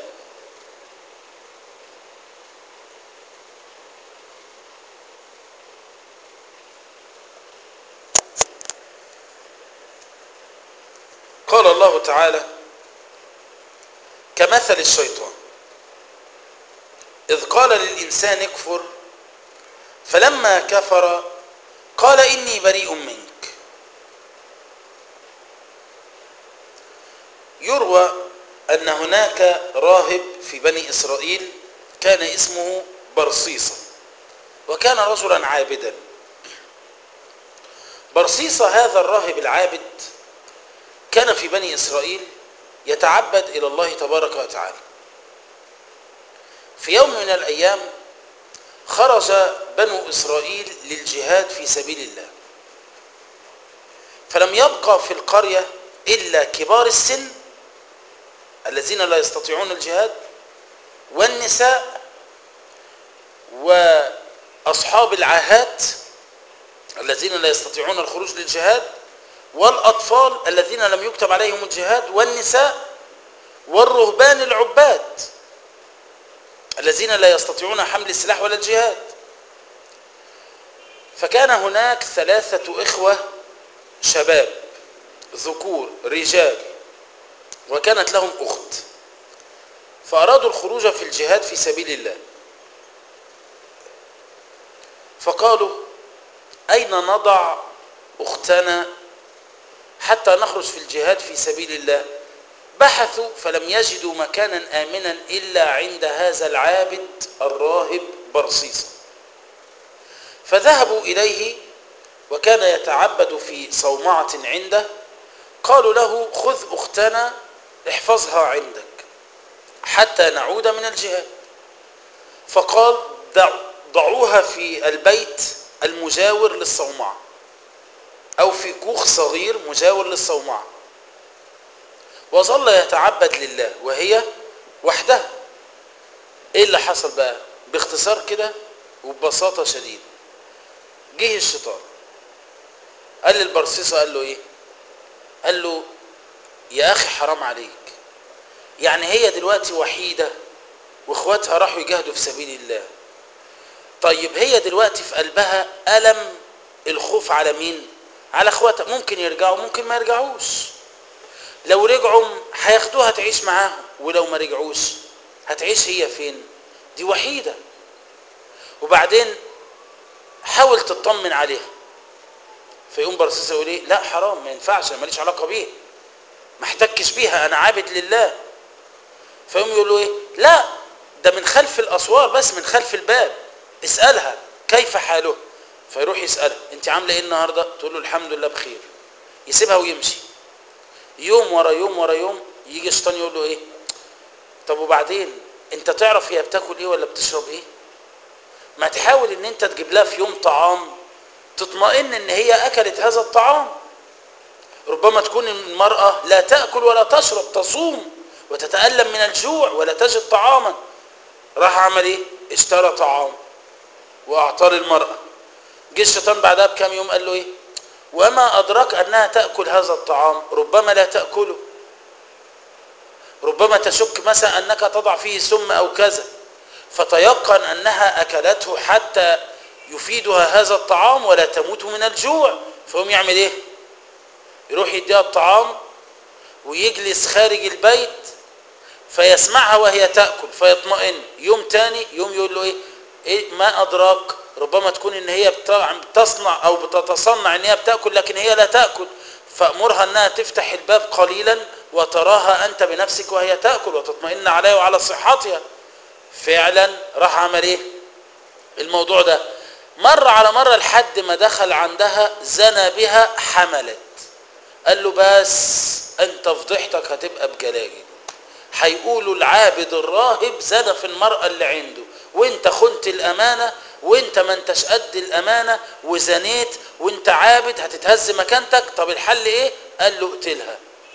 قال الله تعالى كمثل الشيطان إذ قال للإنسان اكفر فلما كفر قال إني بريء منك يروى أن هناك راهب في بني إسرائيل كان اسمه برصيصة وكان رجلا عابدا برصيصة هذا الراهب العابد كان في بني إسرائيل يتعبد إلى الله تبارك وتعالى في يوم من الأيام خرج بنو إسرائيل للجهاد في سبيل الله فلم يبقى في القرية إلا كبار السن الذين لا يستطيعون الجهاد والنساء وأصحاب العاهات الذين لا يستطيعون الخروج للجهاد والأطفال الذين لم يكتب عليهم الجهاد والنساء والرهبان العباد الذين لا يستطيعون حمل السلاح ولا الجهاد فكان هناك ثلاثة إخوة شباب ذكور رجال وكانت لهم أخت فأرادوا الخروج في الجهاد في سبيل الله فقالوا أين نضع أختنا حتى نخرج في الجهاد في سبيل الله بحثوا فلم يجدوا مكانا آمنا إلا عند هذا العابد الراهب برصيصة فذهبوا إليه وكان يتعبد في صومعة عنده قالوا له خذ أختنا احفظها عندك حتى نعود من الجهاد فقال دع ضعوها في البيت المجاور للصومعة أو في كوخ صغير مجاور للصومعة وظل يتعبد لله وهي وحدها ايه اللي حصل بقى باختصار كده وببساطة شديدة جه الشيطان قال للبرصيصة قال له ايه قال له يا اخي حرام عليك يعني هي دلوقتي وحيدة واخواتها راحوا يجاهدوا في سبيل الله طيب هي دلوقتي في قلبها ألم الخوف على مين على اخواتها ممكن يرجعوا ممكن ما يرجعوش لو رجعوا هياخدوها تعيش معاهم ولو ما رجعوش هتعيش هي فين دي وحيدة وبعدين حاول تطمن عليها فيقوم برصيصة يقول ايه لا حرام ما ينفعش انا ماليش علاقة بيها ما احتكش بيها انا عابد لله فيقوم يقول له ايه لا ده من خلف الاسوار بس من خلف الباب اسألها كيف حاله فيروح يسألها انت عاملة ايه النهاردة تقول له الحمد لله بخير يسيبها ويمشي يوم ورا يوم ورا يوم يجي الشيطان يقول له ايه طب وبعدين انت تعرف هي بتاكل ايه ولا بتشرب ايه ما تحاول ان انت تجيب لها في يوم طعام تطمئن ان هي اكلت هذا الطعام ربما تكون المرأة لا تأكل ولا تشرب تصوم وتتألم من الجوع ولا تجد طعاما راح عمل ايه اشترى طعام واعطاه للمرأة جه الشيطان بعدها بكام يوم قال له ايه وما أدرك أنها تأكل هذا الطعام ربما لا تأكله ربما تشك مثلا أنك تضع فيه سم أو كذا فتيقن أنها أكلته حتى يفيدها هذا الطعام ولا تموت من الجوع فهم يعمل إيه يروح يديها الطعام ويجلس خارج البيت فيسمعها وهي تأكل فيطمئن يوم تاني يوم يقول له إيه, إيه ما أدراك ربما تكون ان هي بتصنع او بتتصنع ان هي بتاكل لكن هي لا تاكل فامرها انها تفتح الباب قليلا وتراها انت بنفسك وهي تاكل وتطمئن عليها وعلى صحتها فعلا راح عمل ايه الموضوع ده مر على مرة لحد ما دخل عندها زنى بها حملت قال له بس انت فضحتك هتبقى بجلاجل هيقولوا العابد الراهب زنى في المرأة اللي عنده وانت خنت الامانة وانت ما انتش قد الامانة وزنيت وانت عابد هتتهز مكانتك طب الحل ايه قال له اقتلها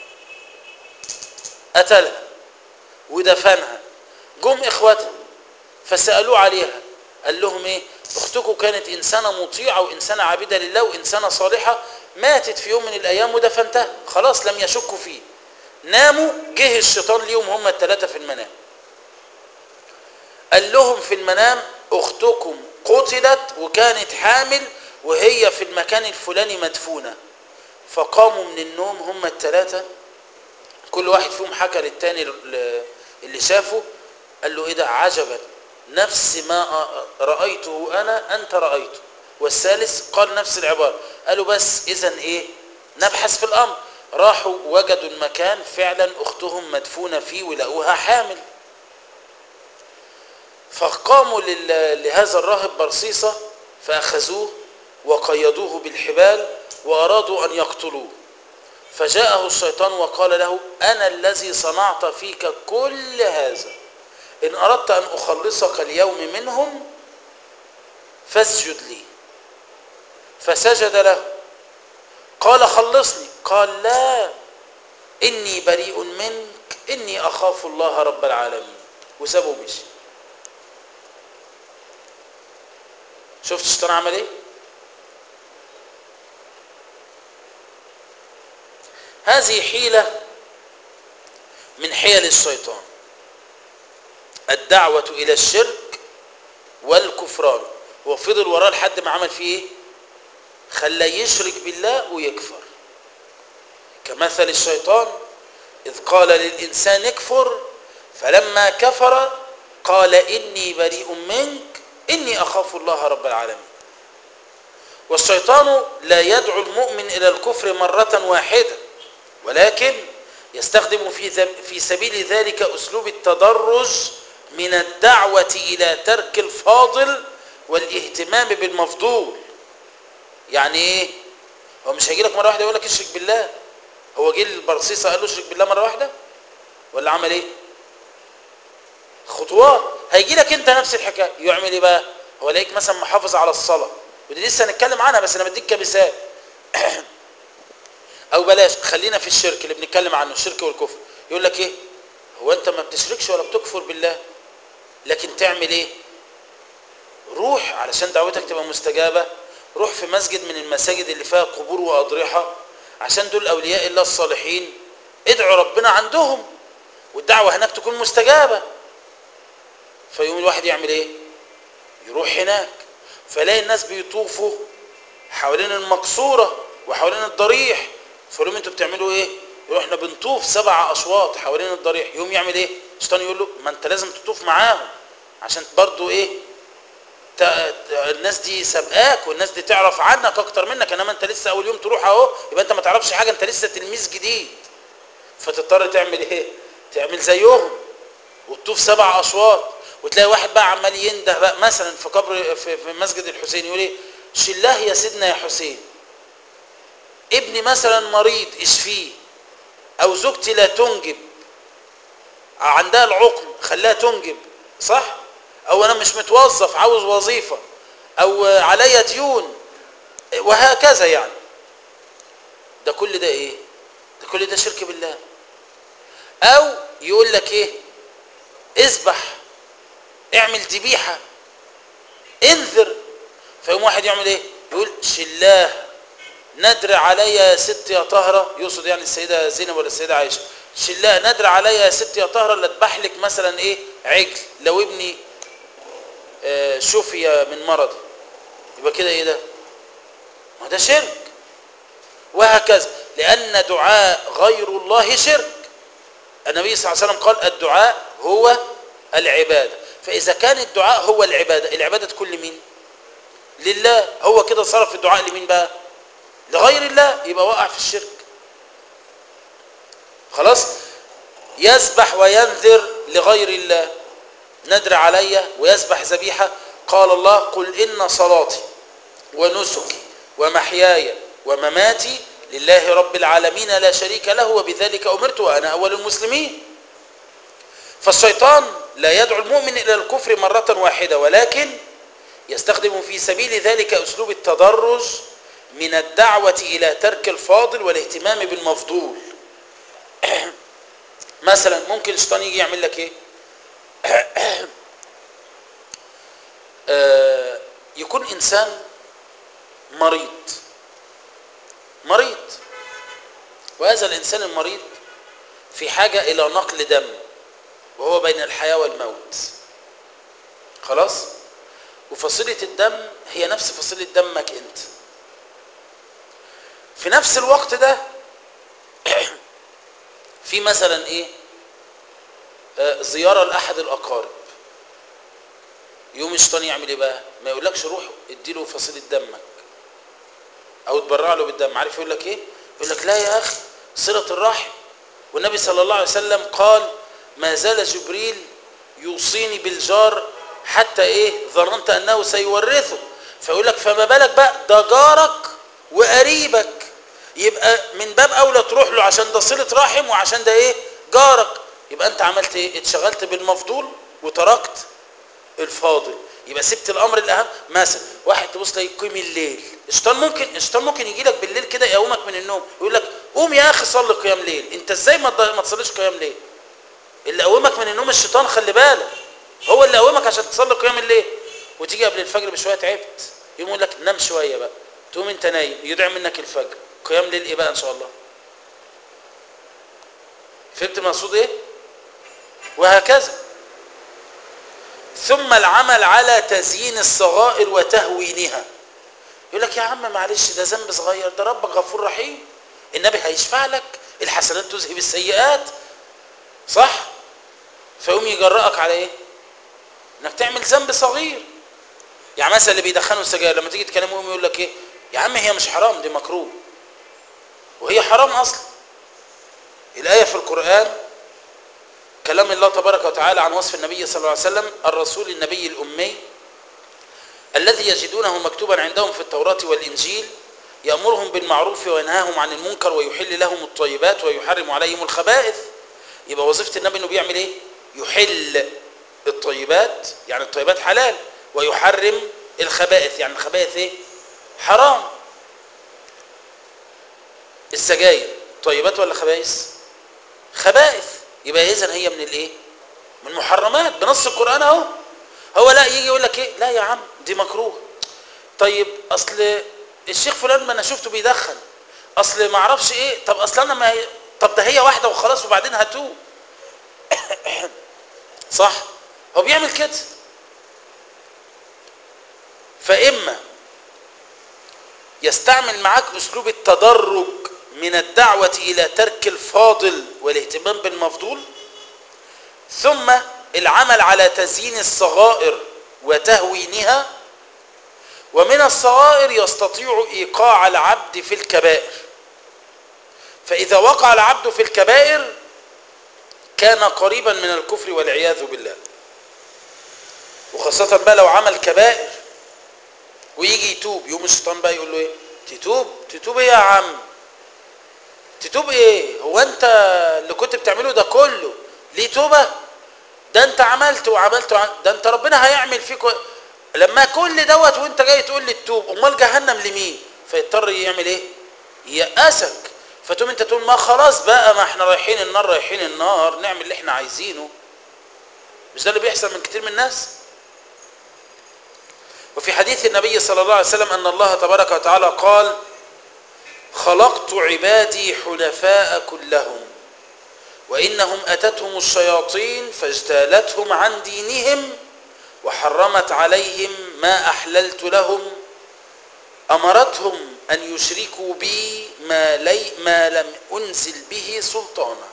قتلها ودفنها جم اخواتها فسألوه عليها قال لهم ايه اختكم كانت انسانة مطيعة وانسانة عابدة لله وانسانة صالحة ماتت في يوم من الايام ودفنتها خلاص لم يشكوا فيه ناموا جه الشيطان ليهم هم الثلاثة في المنام قال لهم في المنام اختكم قتلت وكانت حامل وهي في المكان الفلاني مدفونة فقاموا من النوم هم الثلاثة كل واحد فيهم حكى للتاني اللي شافه قال له ايه ده عجبا نفس ما رأيته انا انت رأيته والثالث قال نفس العبارة قالوا بس اذا ايه نبحث في الامر راحوا وجدوا المكان فعلا اختهم مدفونة فيه ولقوها حامل فقاموا لهذا الراهب برصيصة فأخذوه وقيدوه بالحبال وأرادوا أن يقتلوه فجاءه الشيطان وقال له أنا الذي صنعت فيك كل هذا إن أردت أن أخلصك اليوم منهم فاسجد لي فسجد له قال خلصني قال لا إني بريء منك إني أخاف الله رب العالمين وسابه مشي شفت الشيطان عمل ايه هذه حيلة من حيل الشيطان الدعوة إلى الشرك والكفران هو فضل وراه لحد ما عمل فيه ايه خلاه يشرك بالله ويكفر كمثل الشيطان إذ قال للإنسان اكفر فلما كفر قال إني بريء منك إني أخاف الله رب العالمين والشيطان لا يدعو المؤمن إلى الكفر مرة واحدة ولكن يستخدم في, في سبيل ذلك أسلوب التدرج من الدعوة إلى ترك الفاضل والاهتمام بالمفضول يعني ايه هو مش هيجي لك مره واحده يقول لك اشرك بالله هو جه البرصيصه قال له اشرك بالله مره واحده ولا عمل ايه خطوات هيجي لك انت نفس الحكايه يعمل ايه بقى هو لاقيك مثلا محافظ على الصلاه ودي لسه هنتكلم عنها بس انا بديك كمثال او بلاش خلينا في الشرك اللي بنتكلم عنه الشرك والكفر يقول لك ايه هو انت ما بتشركش ولا بتكفر بالله لكن تعمل ايه روح علشان دعوتك تبقى مستجابه روح في مسجد من المساجد اللي فيها قبور واضرحه عشان دول اولياء الله الصالحين ادعوا ربنا عندهم والدعوه هناك تكون مستجابه فيقوم الواحد يعمل ايه يروح هناك فلاقي الناس بيطوفوا حوالين المقصوره وحوالين الضريح فيقول لهم انتوا بتعملوا ايه يقولوا احنا بنطوف سبع اشواط حوالين الضريح يقوم يعمل ايه الشيطان يقول له ما انت لازم تطوف معاهم عشان برضو ايه الناس دي سابقاك والناس دي تعرف عنك اكتر منك انما انت لسه اول يوم تروح اهو يبقى انت ما تعرفش حاجه انت لسه تلميذ جديد فتضطر تعمل ايه تعمل زيهم وتطوف سبع اشواط وتلاقي واحد بقى عمال ينده بقى مثلا في قبر في, في مسجد الحسين يقول ايه شلاه يا سيدنا يا حسين ابني مثلا مريض اشفيه او زوجتي لا تنجب عندها العقم خليها تنجب صح او انا مش متوظف عاوز وظيفة او عليا ديون وهكذا يعني ده كل ده ايه ده كل ده شرك بالله او يقول لك ايه اذبح اعمل ذبيحه انذر فيقوم واحد يعمل ايه يقول شلاه ندر عليا يا ست يا طهره يقصد يعني السيده زينب ولا السيده عائشه شلاه ندر عليا يا ست يا طهره لا اذبح لك مثلا ايه عجل لو ابني آه شفي من مرض يبقى كده ايه ده ما ده شرك وهكذا لان دعاء غير الله شرك النبي صلى الله عليه وسلم قال الدعاء هو العباده فاذا كان الدعاء هو العباده العباده تكون لمين لله هو كده صرف الدعاء لمين بقى لغير الله يبقى وقع في الشرك خلاص يسبح وينذر لغير الله ندر علي ويسبح ذبيحة قال الله قل إن صلاتي ونسكي ومحياي ومماتي لله رب العالمين لا شريك له وبذلك أمرت وأنا أول المسلمين فالشيطان لا يدعو المؤمن إلى الكفر مرة واحدة ولكن يستخدم في سبيل ذلك أسلوب التدرج من الدعوة إلى ترك الفاضل والاهتمام بالمفضول مثلا ممكن الشيطان يجي يعمل لك ايه آه يكون انسان مريض مريض وهذا الانسان المريض في حاجة الى نقل دم وهو بين الحياة والموت خلاص وفصيلة الدم هي نفس فصيلة دمك انت في نفس الوقت ده في مثلا ايه آه زيارة لأحد الأقارب يوم الشيطان يعمل ايه بقى ما يقولكش روح اديله فصيلة دمك او تبرع له بالدم عارف يقول لك ايه يقول لك لا يا اخي صلة الرحم والنبي صلى الله عليه وسلم قال ما زال جبريل يوصيني بالجار حتى ايه ظننت انه سيورثه فيقول لك فما بالك بقى ده جارك وقريبك يبقى من باب اولى تروح له عشان ده صله رحم وعشان ده ايه جارك يبقى انت عملت ايه اتشغلت بالمفضول وتركت الفاضل يبقى سبت الامر الاهم مثلا واحد تبص تلاقيه يقيم الليل الشيطان ممكن الشيطان ممكن يجي لك بالليل كده يقومك من النوم يقول لك قوم يا اخي صلي قيام ليل انت ازاي ما ما تصليش قيام ليل اللي قومك من النوم الشيطان خلي بالك هو اللي قومك عشان تصلي قيام الليل وتيجي قبل الفجر بشويه تعبت يقوم يقول لك نام شويه بقى تقوم انت نايم يدعي منك الفجر قيام ليل ايه بقى ان شاء الله فهمت المقصود ايه وهكذا ثم العمل على تزيين الصغائر وتهوينها يقول لك يا عم معلش ده ذنب صغير ده ربك غفور رحيم النبي هيشفع لك الحسنات تذهب السيئات صح فيقوم يجرأك على ايه انك تعمل ذنب صغير يعني مثلا اللي بيدخنوا السجاير لما تيجي تكلمه يقوم يقول لك ايه يا عم هي مش حرام دي مكروه وهي حرام اصلا الايه في القران كلام الله تبارك وتعالى عن وصف النبي صلى الله عليه وسلم الرسول النبي الامي الذي يجدونه مكتوبا عندهم في التوراه والانجيل يامرهم بالمعروف وينهاهم عن المنكر ويحل لهم الطيبات ويحرم عليهم الخبائث يبقى وظيفه النبي انه بيعمل ايه يحل الطيبات يعني الطيبات حلال ويحرم الخبائث يعني الخبائث ايه حرام السجاير طيبات ولا خبائث خبائث يبقى اذا هي من الايه من محرمات بنص القران اهو هو لا يجي يقول لك ايه لا يا عم دي مكروه طيب اصل الشيخ فلان ما انا شفته بيدخن اصل ما اعرفش ايه طب اصل انا ما هي طب ده هي واحده وخلاص وبعدين هتوب صح هو بيعمل كده فاما يستعمل معاك اسلوب التدرج من الدعوه الى ترك الفاضل والاهتمام بالمفضول ثم العمل على تزيين الصغائر وتهوينها ومن الصغائر يستطيع ايقاع العبد في الكبائر فاذا وقع العبد في الكبائر كان قريبا من الكفر والعياذ بالله وخاصة بقى لو عمل كبائر ويجي يتوب يوم الشيطان بقى يقول له ايه تتوب تتوب ايه يا عم تتوب ايه هو انت اللي كنت بتعمله ده كله ليه توبة ده انت عملت وعملت وعملت ده انت ربنا هيعمل فيك و... لما كل دوت وانت جاي تقول لي تتوب امال جهنم لمين فيضطر يعمل ايه يأسك فتقوم انت تقول ما خلاص بقى ما احنا رايحين النار رايحين النار نعمل اللي احنا عايزينه مش ده اللي بيحصل من كتير من الناس وفي حديث النبي صلى الله عليه وسلم أن الله تبارك وتعالى قال خلقت عبادي حنفاء كلهم وإنهم أتتهم الشياطين فاجتالتهم عن دينهم وحرمت عليهم ما أحللت لهم أمرتهم أن يشركوا بي ما, لي ما لم أنزل به سلطانا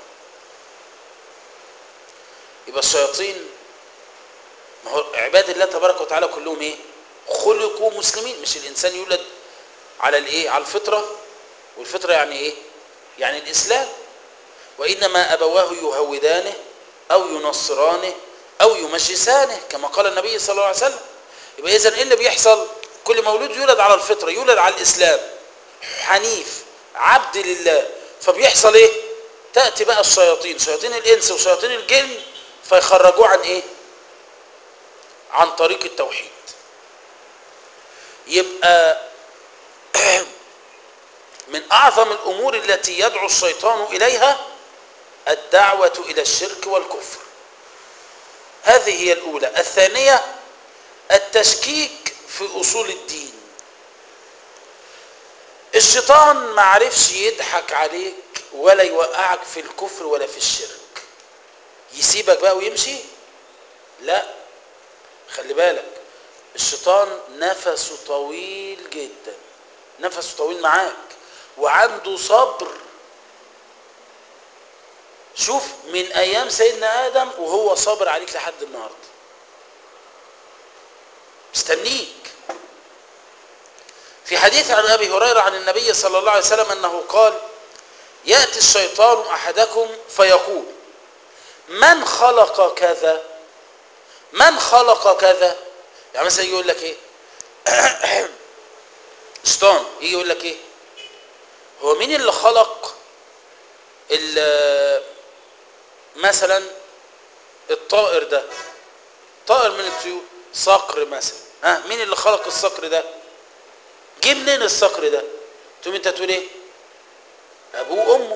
يبقى الشياطين ما هو عباد الله تبارك وتعالى كلهم ايه خلقوا مسلمين مش الانسان يولد على الايه على الفطره والفطره يعني ايه يعني الاسلام وانما ابواه يهودانه او ينصرانه او يمجسانه كما قال النبي صلى الله عليه وسلم يبقى اذا ايه اللي بيحصل كل مولود يولد على الفطره يولد على الاسلام حنيف عبد لله فبيحصل ايه تاتي بقى الشياطين شياطين الانس وشياطين الجن فيخرجوه عن ايه عن طريق التوحيد يبقى من اعظم الامور التي يدعو الشيطان اليها الدعوه الى الشرك والكفر هذه هي الاولى الثانيه التشكيك في اصول الدين الشيطان ما عرفش يضحك عليك ولا يوقعك في الكفر ولا في الشرك يسيبك بقى ويمشي لا خلي بالك الشيطان نفسه طويل جدا نفسه طويل معاك وعنده صبر شوف من ايام سيدنا ادم وهو صابر عليك لحد النهارده مستنيك في حديث عن ابي هريره عن النبي صلى الله عليه وسلم انه قال ياتي الشيطان احدكم فيقول من خلق كذا من خلق كذا يعني مثلا يقول لك ايه شيطان يجي يقول لك ايه هو مين اللي خلق مثلا الطائر ده طائر من الطيور صقر مثلا ها مين اللي خلق الصقر ده جه منين الصقر ده تقوم انت تقول ايه ابوه وامه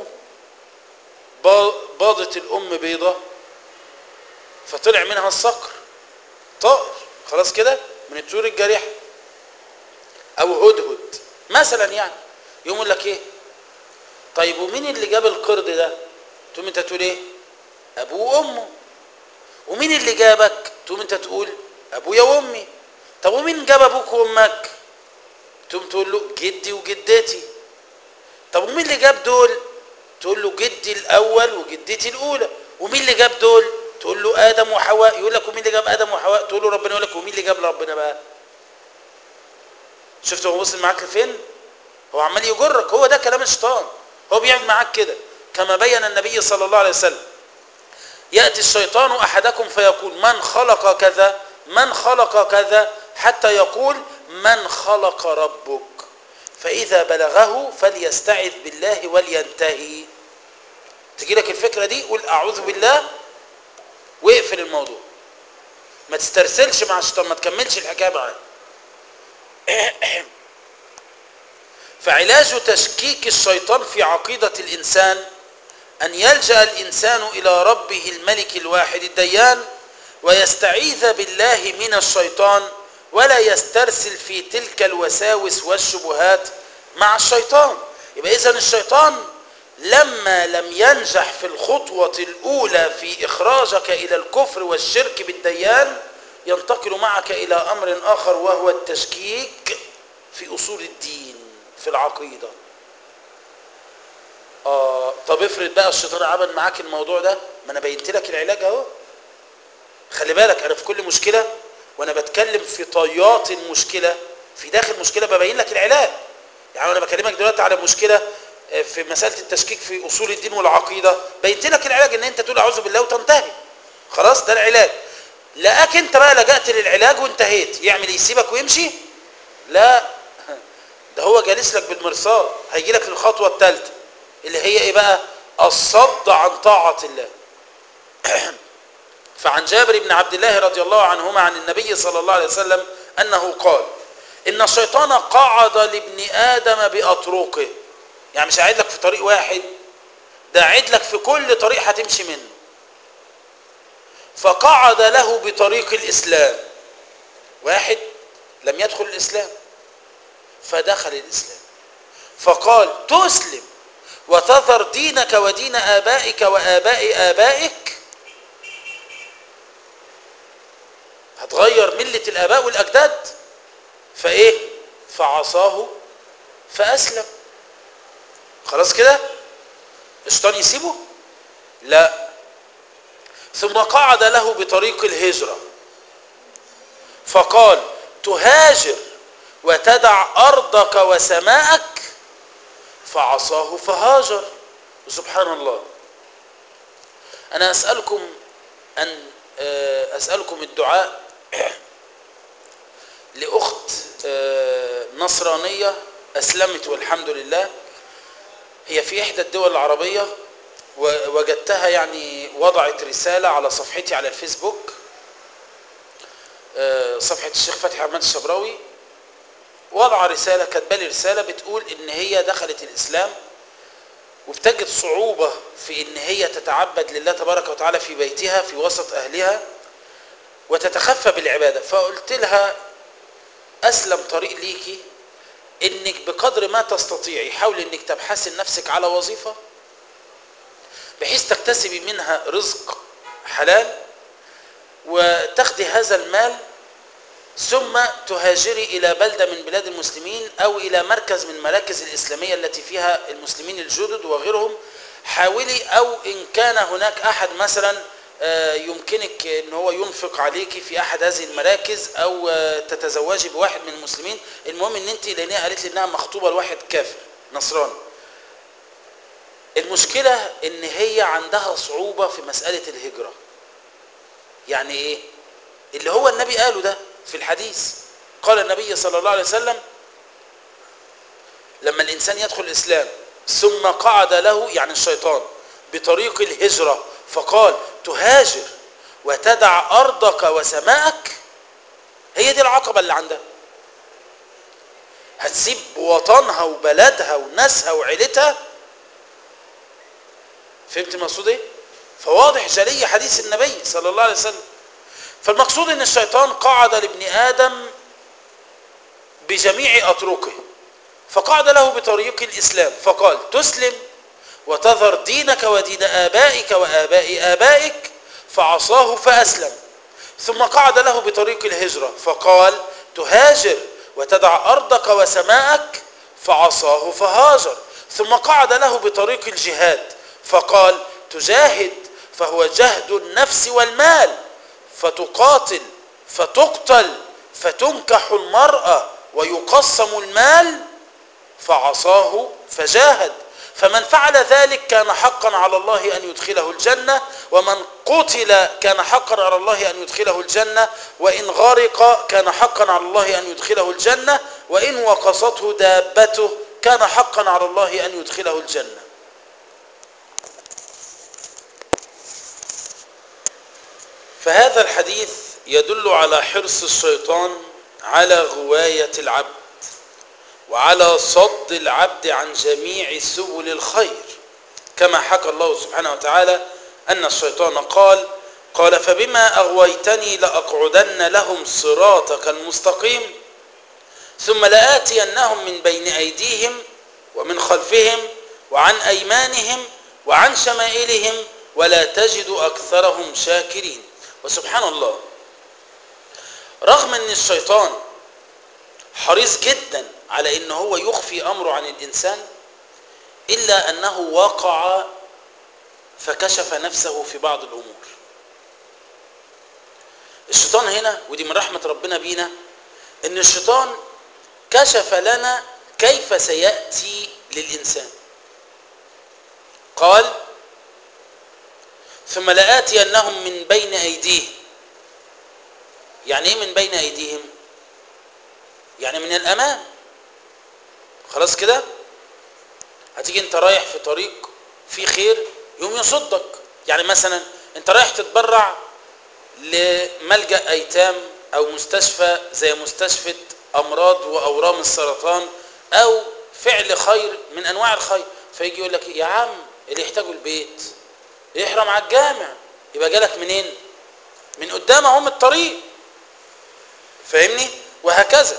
باضت الام بيضه فطلع منها الصقر طائر خلاص كده من الطيور الجارحه او هدهد مثلا يعني يقوم يقول لك ايه طيب ومين اللي جاب القرد ده تقوم انت تقول ايه ابوه وامه ومين اللي جابك تقوم انت تقول ابويا وامي طب ومين جاب ابوك وامك تقوم تقول له جدي وجدتي طب ومين اللي جاب دول تقول له جدي الاول وجدتي الاولى ومين اللي جاب دول تقول له ادم وحواء يقول لك ومين اللي جاب ادم وحواء تقول له ربنا يقول لك ومين اللي جاب ربنا بقى شفت هو وصل معاك لفين هو عمال يجرك هو ده كلام الشيطان هو بيعمل معاك كده كما بين النبي صلى الله عليه وسلم يأتي الشيطان أحدكم فيقول من خلق كذا من خلق كذا حتى يقول من خلق ربك فإذا بلغه فليستعذ بالله ولينتهي تجي لك الفكرة دي قول أعوذ بالله واقفل الموضوع ما تسترسلش مع الشيطان ما تكملش الحكاية معاه فعلاج تشكيك الشيطان في عقيدة الإنسان أن يلجأ الإنسان إلى ربه الملك الواحد الديان ويستعيذ بالله من الشيطان ولا يسترسل في تلك الوساوس والشبهات مع الشيطان يبقى إذن الشيطان لما لم ينجح في الخطوة الأولى في إخراجك إلى الكفر والشرك بالديان ينتقل معك إلى أمر آخر وهو التشكيك في أصول الدين في العقيدة آه طب افرض بقى الشيطان عمل معاك الموضوع ده ما انا بينت لك العلاج اهو خلي بالك انا في كل مشكله وانا بتكلم في طيات المشكله في داخل مشكله ببين لك العلاج يعني انا بكلمك دلوقتي على مشكله في مساله التشكيك في اصول الدين والعقيده بينت لك العلاج ان انت تقول اعوذ بالله وتنتهي خلاص ده العلاج لقاك انت بقى لجأت للعلاج وانتهيت يعمل يسيبك ويمشي لا ده هو جالس لك بالمرصاد هيجي لك للخطوه الثالثه اللي هي ايه بقى الصد عن طاعة الله فعن جابر بن عبد الله رضي الله عنهما عن النبي صلى الله عليه وسلم أنه قال إن الشيطان قعد لابن آدم بأطرقه يعني مش قاعد لك في طريق واحد ده قاعد لك في كل طريق هتمشي منه فقعد له بطريق الإسلام واحد لم يدخل الإسلام فدخل الإسلام فقال تسلم وتذر دينك ودين آبائك وآباء آبائك هتغير ملة الآباء والأجداد فإيه فعصاه فأسلم خلاص كده الشيطان يسيبه لا ثم قعد له بطريق الهجرة فقال تهاجر وتدع أرضك وسماءك فعصاه فهاجر سبحان الله أنا أسألكم أن أسألكم الدعاء لأخت نصرانية أسلمت والحمد لله هي في إحدى الدول العربية ووجدتها يعني وضعت رسالة على صفحتي على الفيسبوك صفحة الشيخ فتحي عماد الشبراوي وضع رسالة كاتبالي رسالة بتقول ان هي دخلت الاسلام وبتجد صعوبة في ان هي تتعبد لله تبارك وتعالى في بيتها في وسط اهلها وتتخفى بالعبادة فقلت لها اسلم طريق ليكي انك بقدر ما تستطيعي حاولي انك تبحثي لنفسك على وظيفة بحيث تكتسبي منها رزق حلال وتاخدي هذا المال ثم تهاجري إلى بلدة من بلاد المسلمين أو إلى مركز من مراكز الإسلامية التي فيها المسلمين الجدد وغيرهم حاولي أو إن كان هناك أحد مثلا يمكنك أن هو ينفق عليك في أحد هذه المراكز أو تتزوجي بواحد من المسلمين المهم أن أنت لأنها قالت لي أنها مخطوبة لواحد كافر نصراني المشكلة أن هي عندها صعوبة في مسألة الهجرة يعني إيه اللي هو النبي قاله ده في الحديث قال النبي صلى الله عليه وسلم لما الإنسان يدخل الإسلام ثم قعد له يعني الشيطان بطريق الهجرة فقال تهاجر وتدع أرضك وسماءك هي دي العقبة اللي عندها هتسيب وطنها وبلدها وناسها وعيلتها فهمت مقصود ايه فواضح جلي حديث النبي صلى الله عليه وسلم فالمقصود ان الشيطان قعد لابن ادم بجميع اطرقه فقعد له بطريق الاسلام فقال تسلم وتذر دينك ودين ابائك واباء ابائك فعصاه فاسلم ثم قعد له بطريق الهجره فقال تهاجر وتدع ارضك وسماءك فعصاه فهاجر ثم قعد له بطريق الجهاد فقال تجاهد فهو جهد النفس والمال فتقاتل فتقتل فتنكح المرأة ويقسم المال فعصاه فجاهد فمن فعل ذلك كان حقا على الله أن يدخله الجنة ومن قتل كان حقا على الله أن يدخله الجنة وإن غرق كان حقا على الله أن يدخله الجنة وإن وقصته دابته كان حقا على الله أن يدخله الجنة فهذا الحديث يدل على حرص الشيطان على غواية العبد وعلى صد العبد عن جميع سبل الخير كما حكى الله سبحانه وتعالى أن الشيطان قال قال فبما أغويتني لأقعدن لهم صراطك المستقيم ثم لآتينهم من بين أيديهم ومن خلفهم وعن أيمانهم وعن شمائلهم ولا تجد أكثرهم شاكرين وسبحان الله رغم أن الشيطان حريص جدا على أن هو يخفي أمره عن الإنسان إلا أنه وقع فكشف نفسه في بعض الأمور الشيطان هنا ودي من رحمة ربنا بينا أن الشيطان كشف لنا كيف سيأتي للإنسان قال ثم لآتينهم من بين أيديهم يعني ايه من بين أيديهم يعني من الأمام خلاص كده هتيجي انت رايح في طريق في خير يوم يصدك يعني مثلا انت رايح تتبرع لملجأ ايتام او مستشفى زي مستشفى امراض واورام السرطان او فعل خير من انواع الخير فيجي يقول لك يا عم اللي يحتاجه البيت يحرم على الجامع يبقى جالك منين من قدام اهو من الطريق فاهمني وهكذا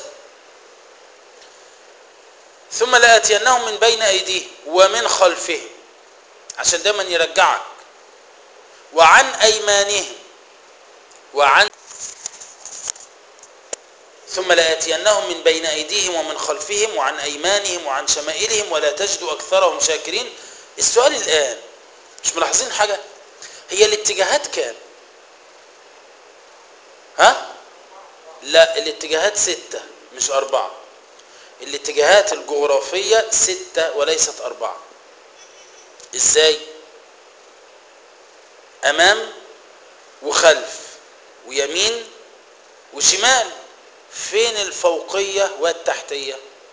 ثم لآتينهم من بين أيديهم ومن خلفهم عشان دايما يرجعك وعن أيمانهم وعن ثم لآتينهم من بين أيديهم ومن خلفهم وعن أيمانهم وعن شمائلهم ولا تجد أكثرهم شاكرين السؤال الآن مش ملاحظين حاجة هي الاتجاهات كام ها لا الاتجاهات ستة مش أربعة الاتجاهات الجغرافية ستة وليست أربعة ازاي أمام وخلف ويمين وشمال فين الفوقية والتحتية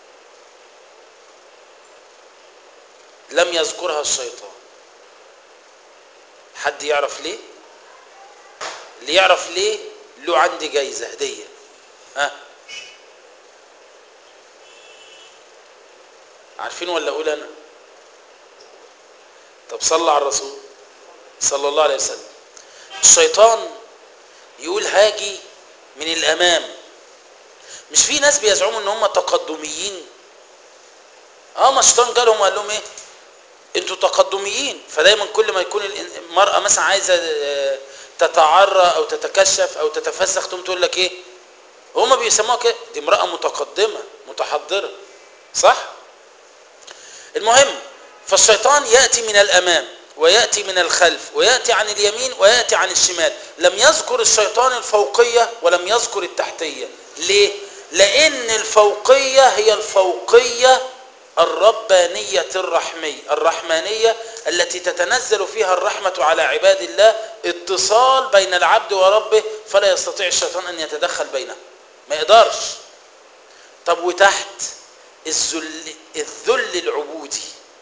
لم يذكرها الشيطان حد يعرف ليه اللي يعرف ليه له عندي جايزة هدية ها عارفين ولا اقول انا طب صلى على الرسول صلى الله عليه وسلم الشيطان يقول هاجي من الامام مش في ناس بيزعموا ان هم تقدميين اه ما الشيطان جالهم وقال لهم ايه انتوا تقدميين فدايما كل ما يكون المرأة مثلا عايزة تتعرى او تتكشف او تتفسخ تقوم تقول لك ايه هما بيسموها كده دي امرأة متقدمة متحضرة صح المهم فالشيطان يأتي من الأمام ويأتي من الخلف ويأتي عن اليمين ويأتي عن الشمال لم يذكر الشيطان الفوقية ولم يذكر التحتية ليه؟ لأن الفوقية هي الفوقية الربانية الرحمية الرحمانية التي تتنزل فيها الرحمة على عباد الله اتصال بين العبد وربه فلا يستطيع الشيطان أن يتدخل بينه ما يقدرش طب وتحت الذل الذل العبودي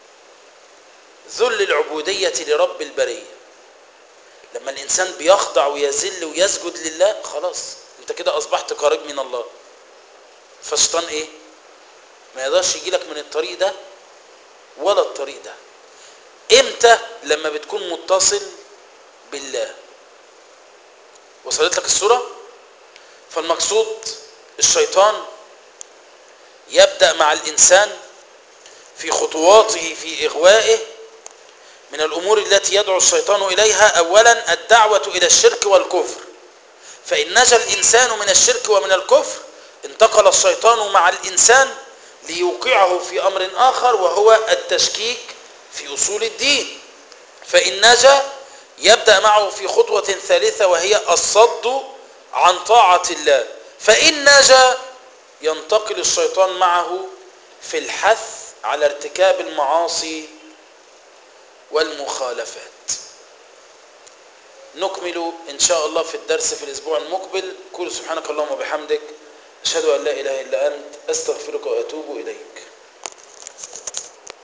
ذل العبودية لرب البرية لما الإنسان بيخضع ويذل ويسجد لله خلاص انت كده أصبحت قريب من الله فالشيطان ايه ما يقدرش يجي لك من الطريق ده ولا الطريق ده امتى لما بتكون متصل بالله وصلت لك الصورة فالمقصود الشيطان يبدأ مع الإنسان في خطواته في إغوائه من الأمور التي يدعو الشيطان إليها أولا الدعوة إلى الشرك والكفر فإن نجا الإنسان من الشرك ومن الكفر انتقل الشيطان مع الإنسان ليوقعه في أمر آخر وهو التشكيك في أصول الدين فإن نجا يبدأ معه في خطوة ثالثة وهي الصد عن طاعة الله فإن نجا ينتقل الشيطان معه في الحث على ارتكاب المعاصي والمخالفات نكمل إن شاء الله في الدرس في الأسبوع المقبل قول سبحانك اللهم وبحمدك أشهد أن لا إله إلا أنت أستغفرك وأتوب إليك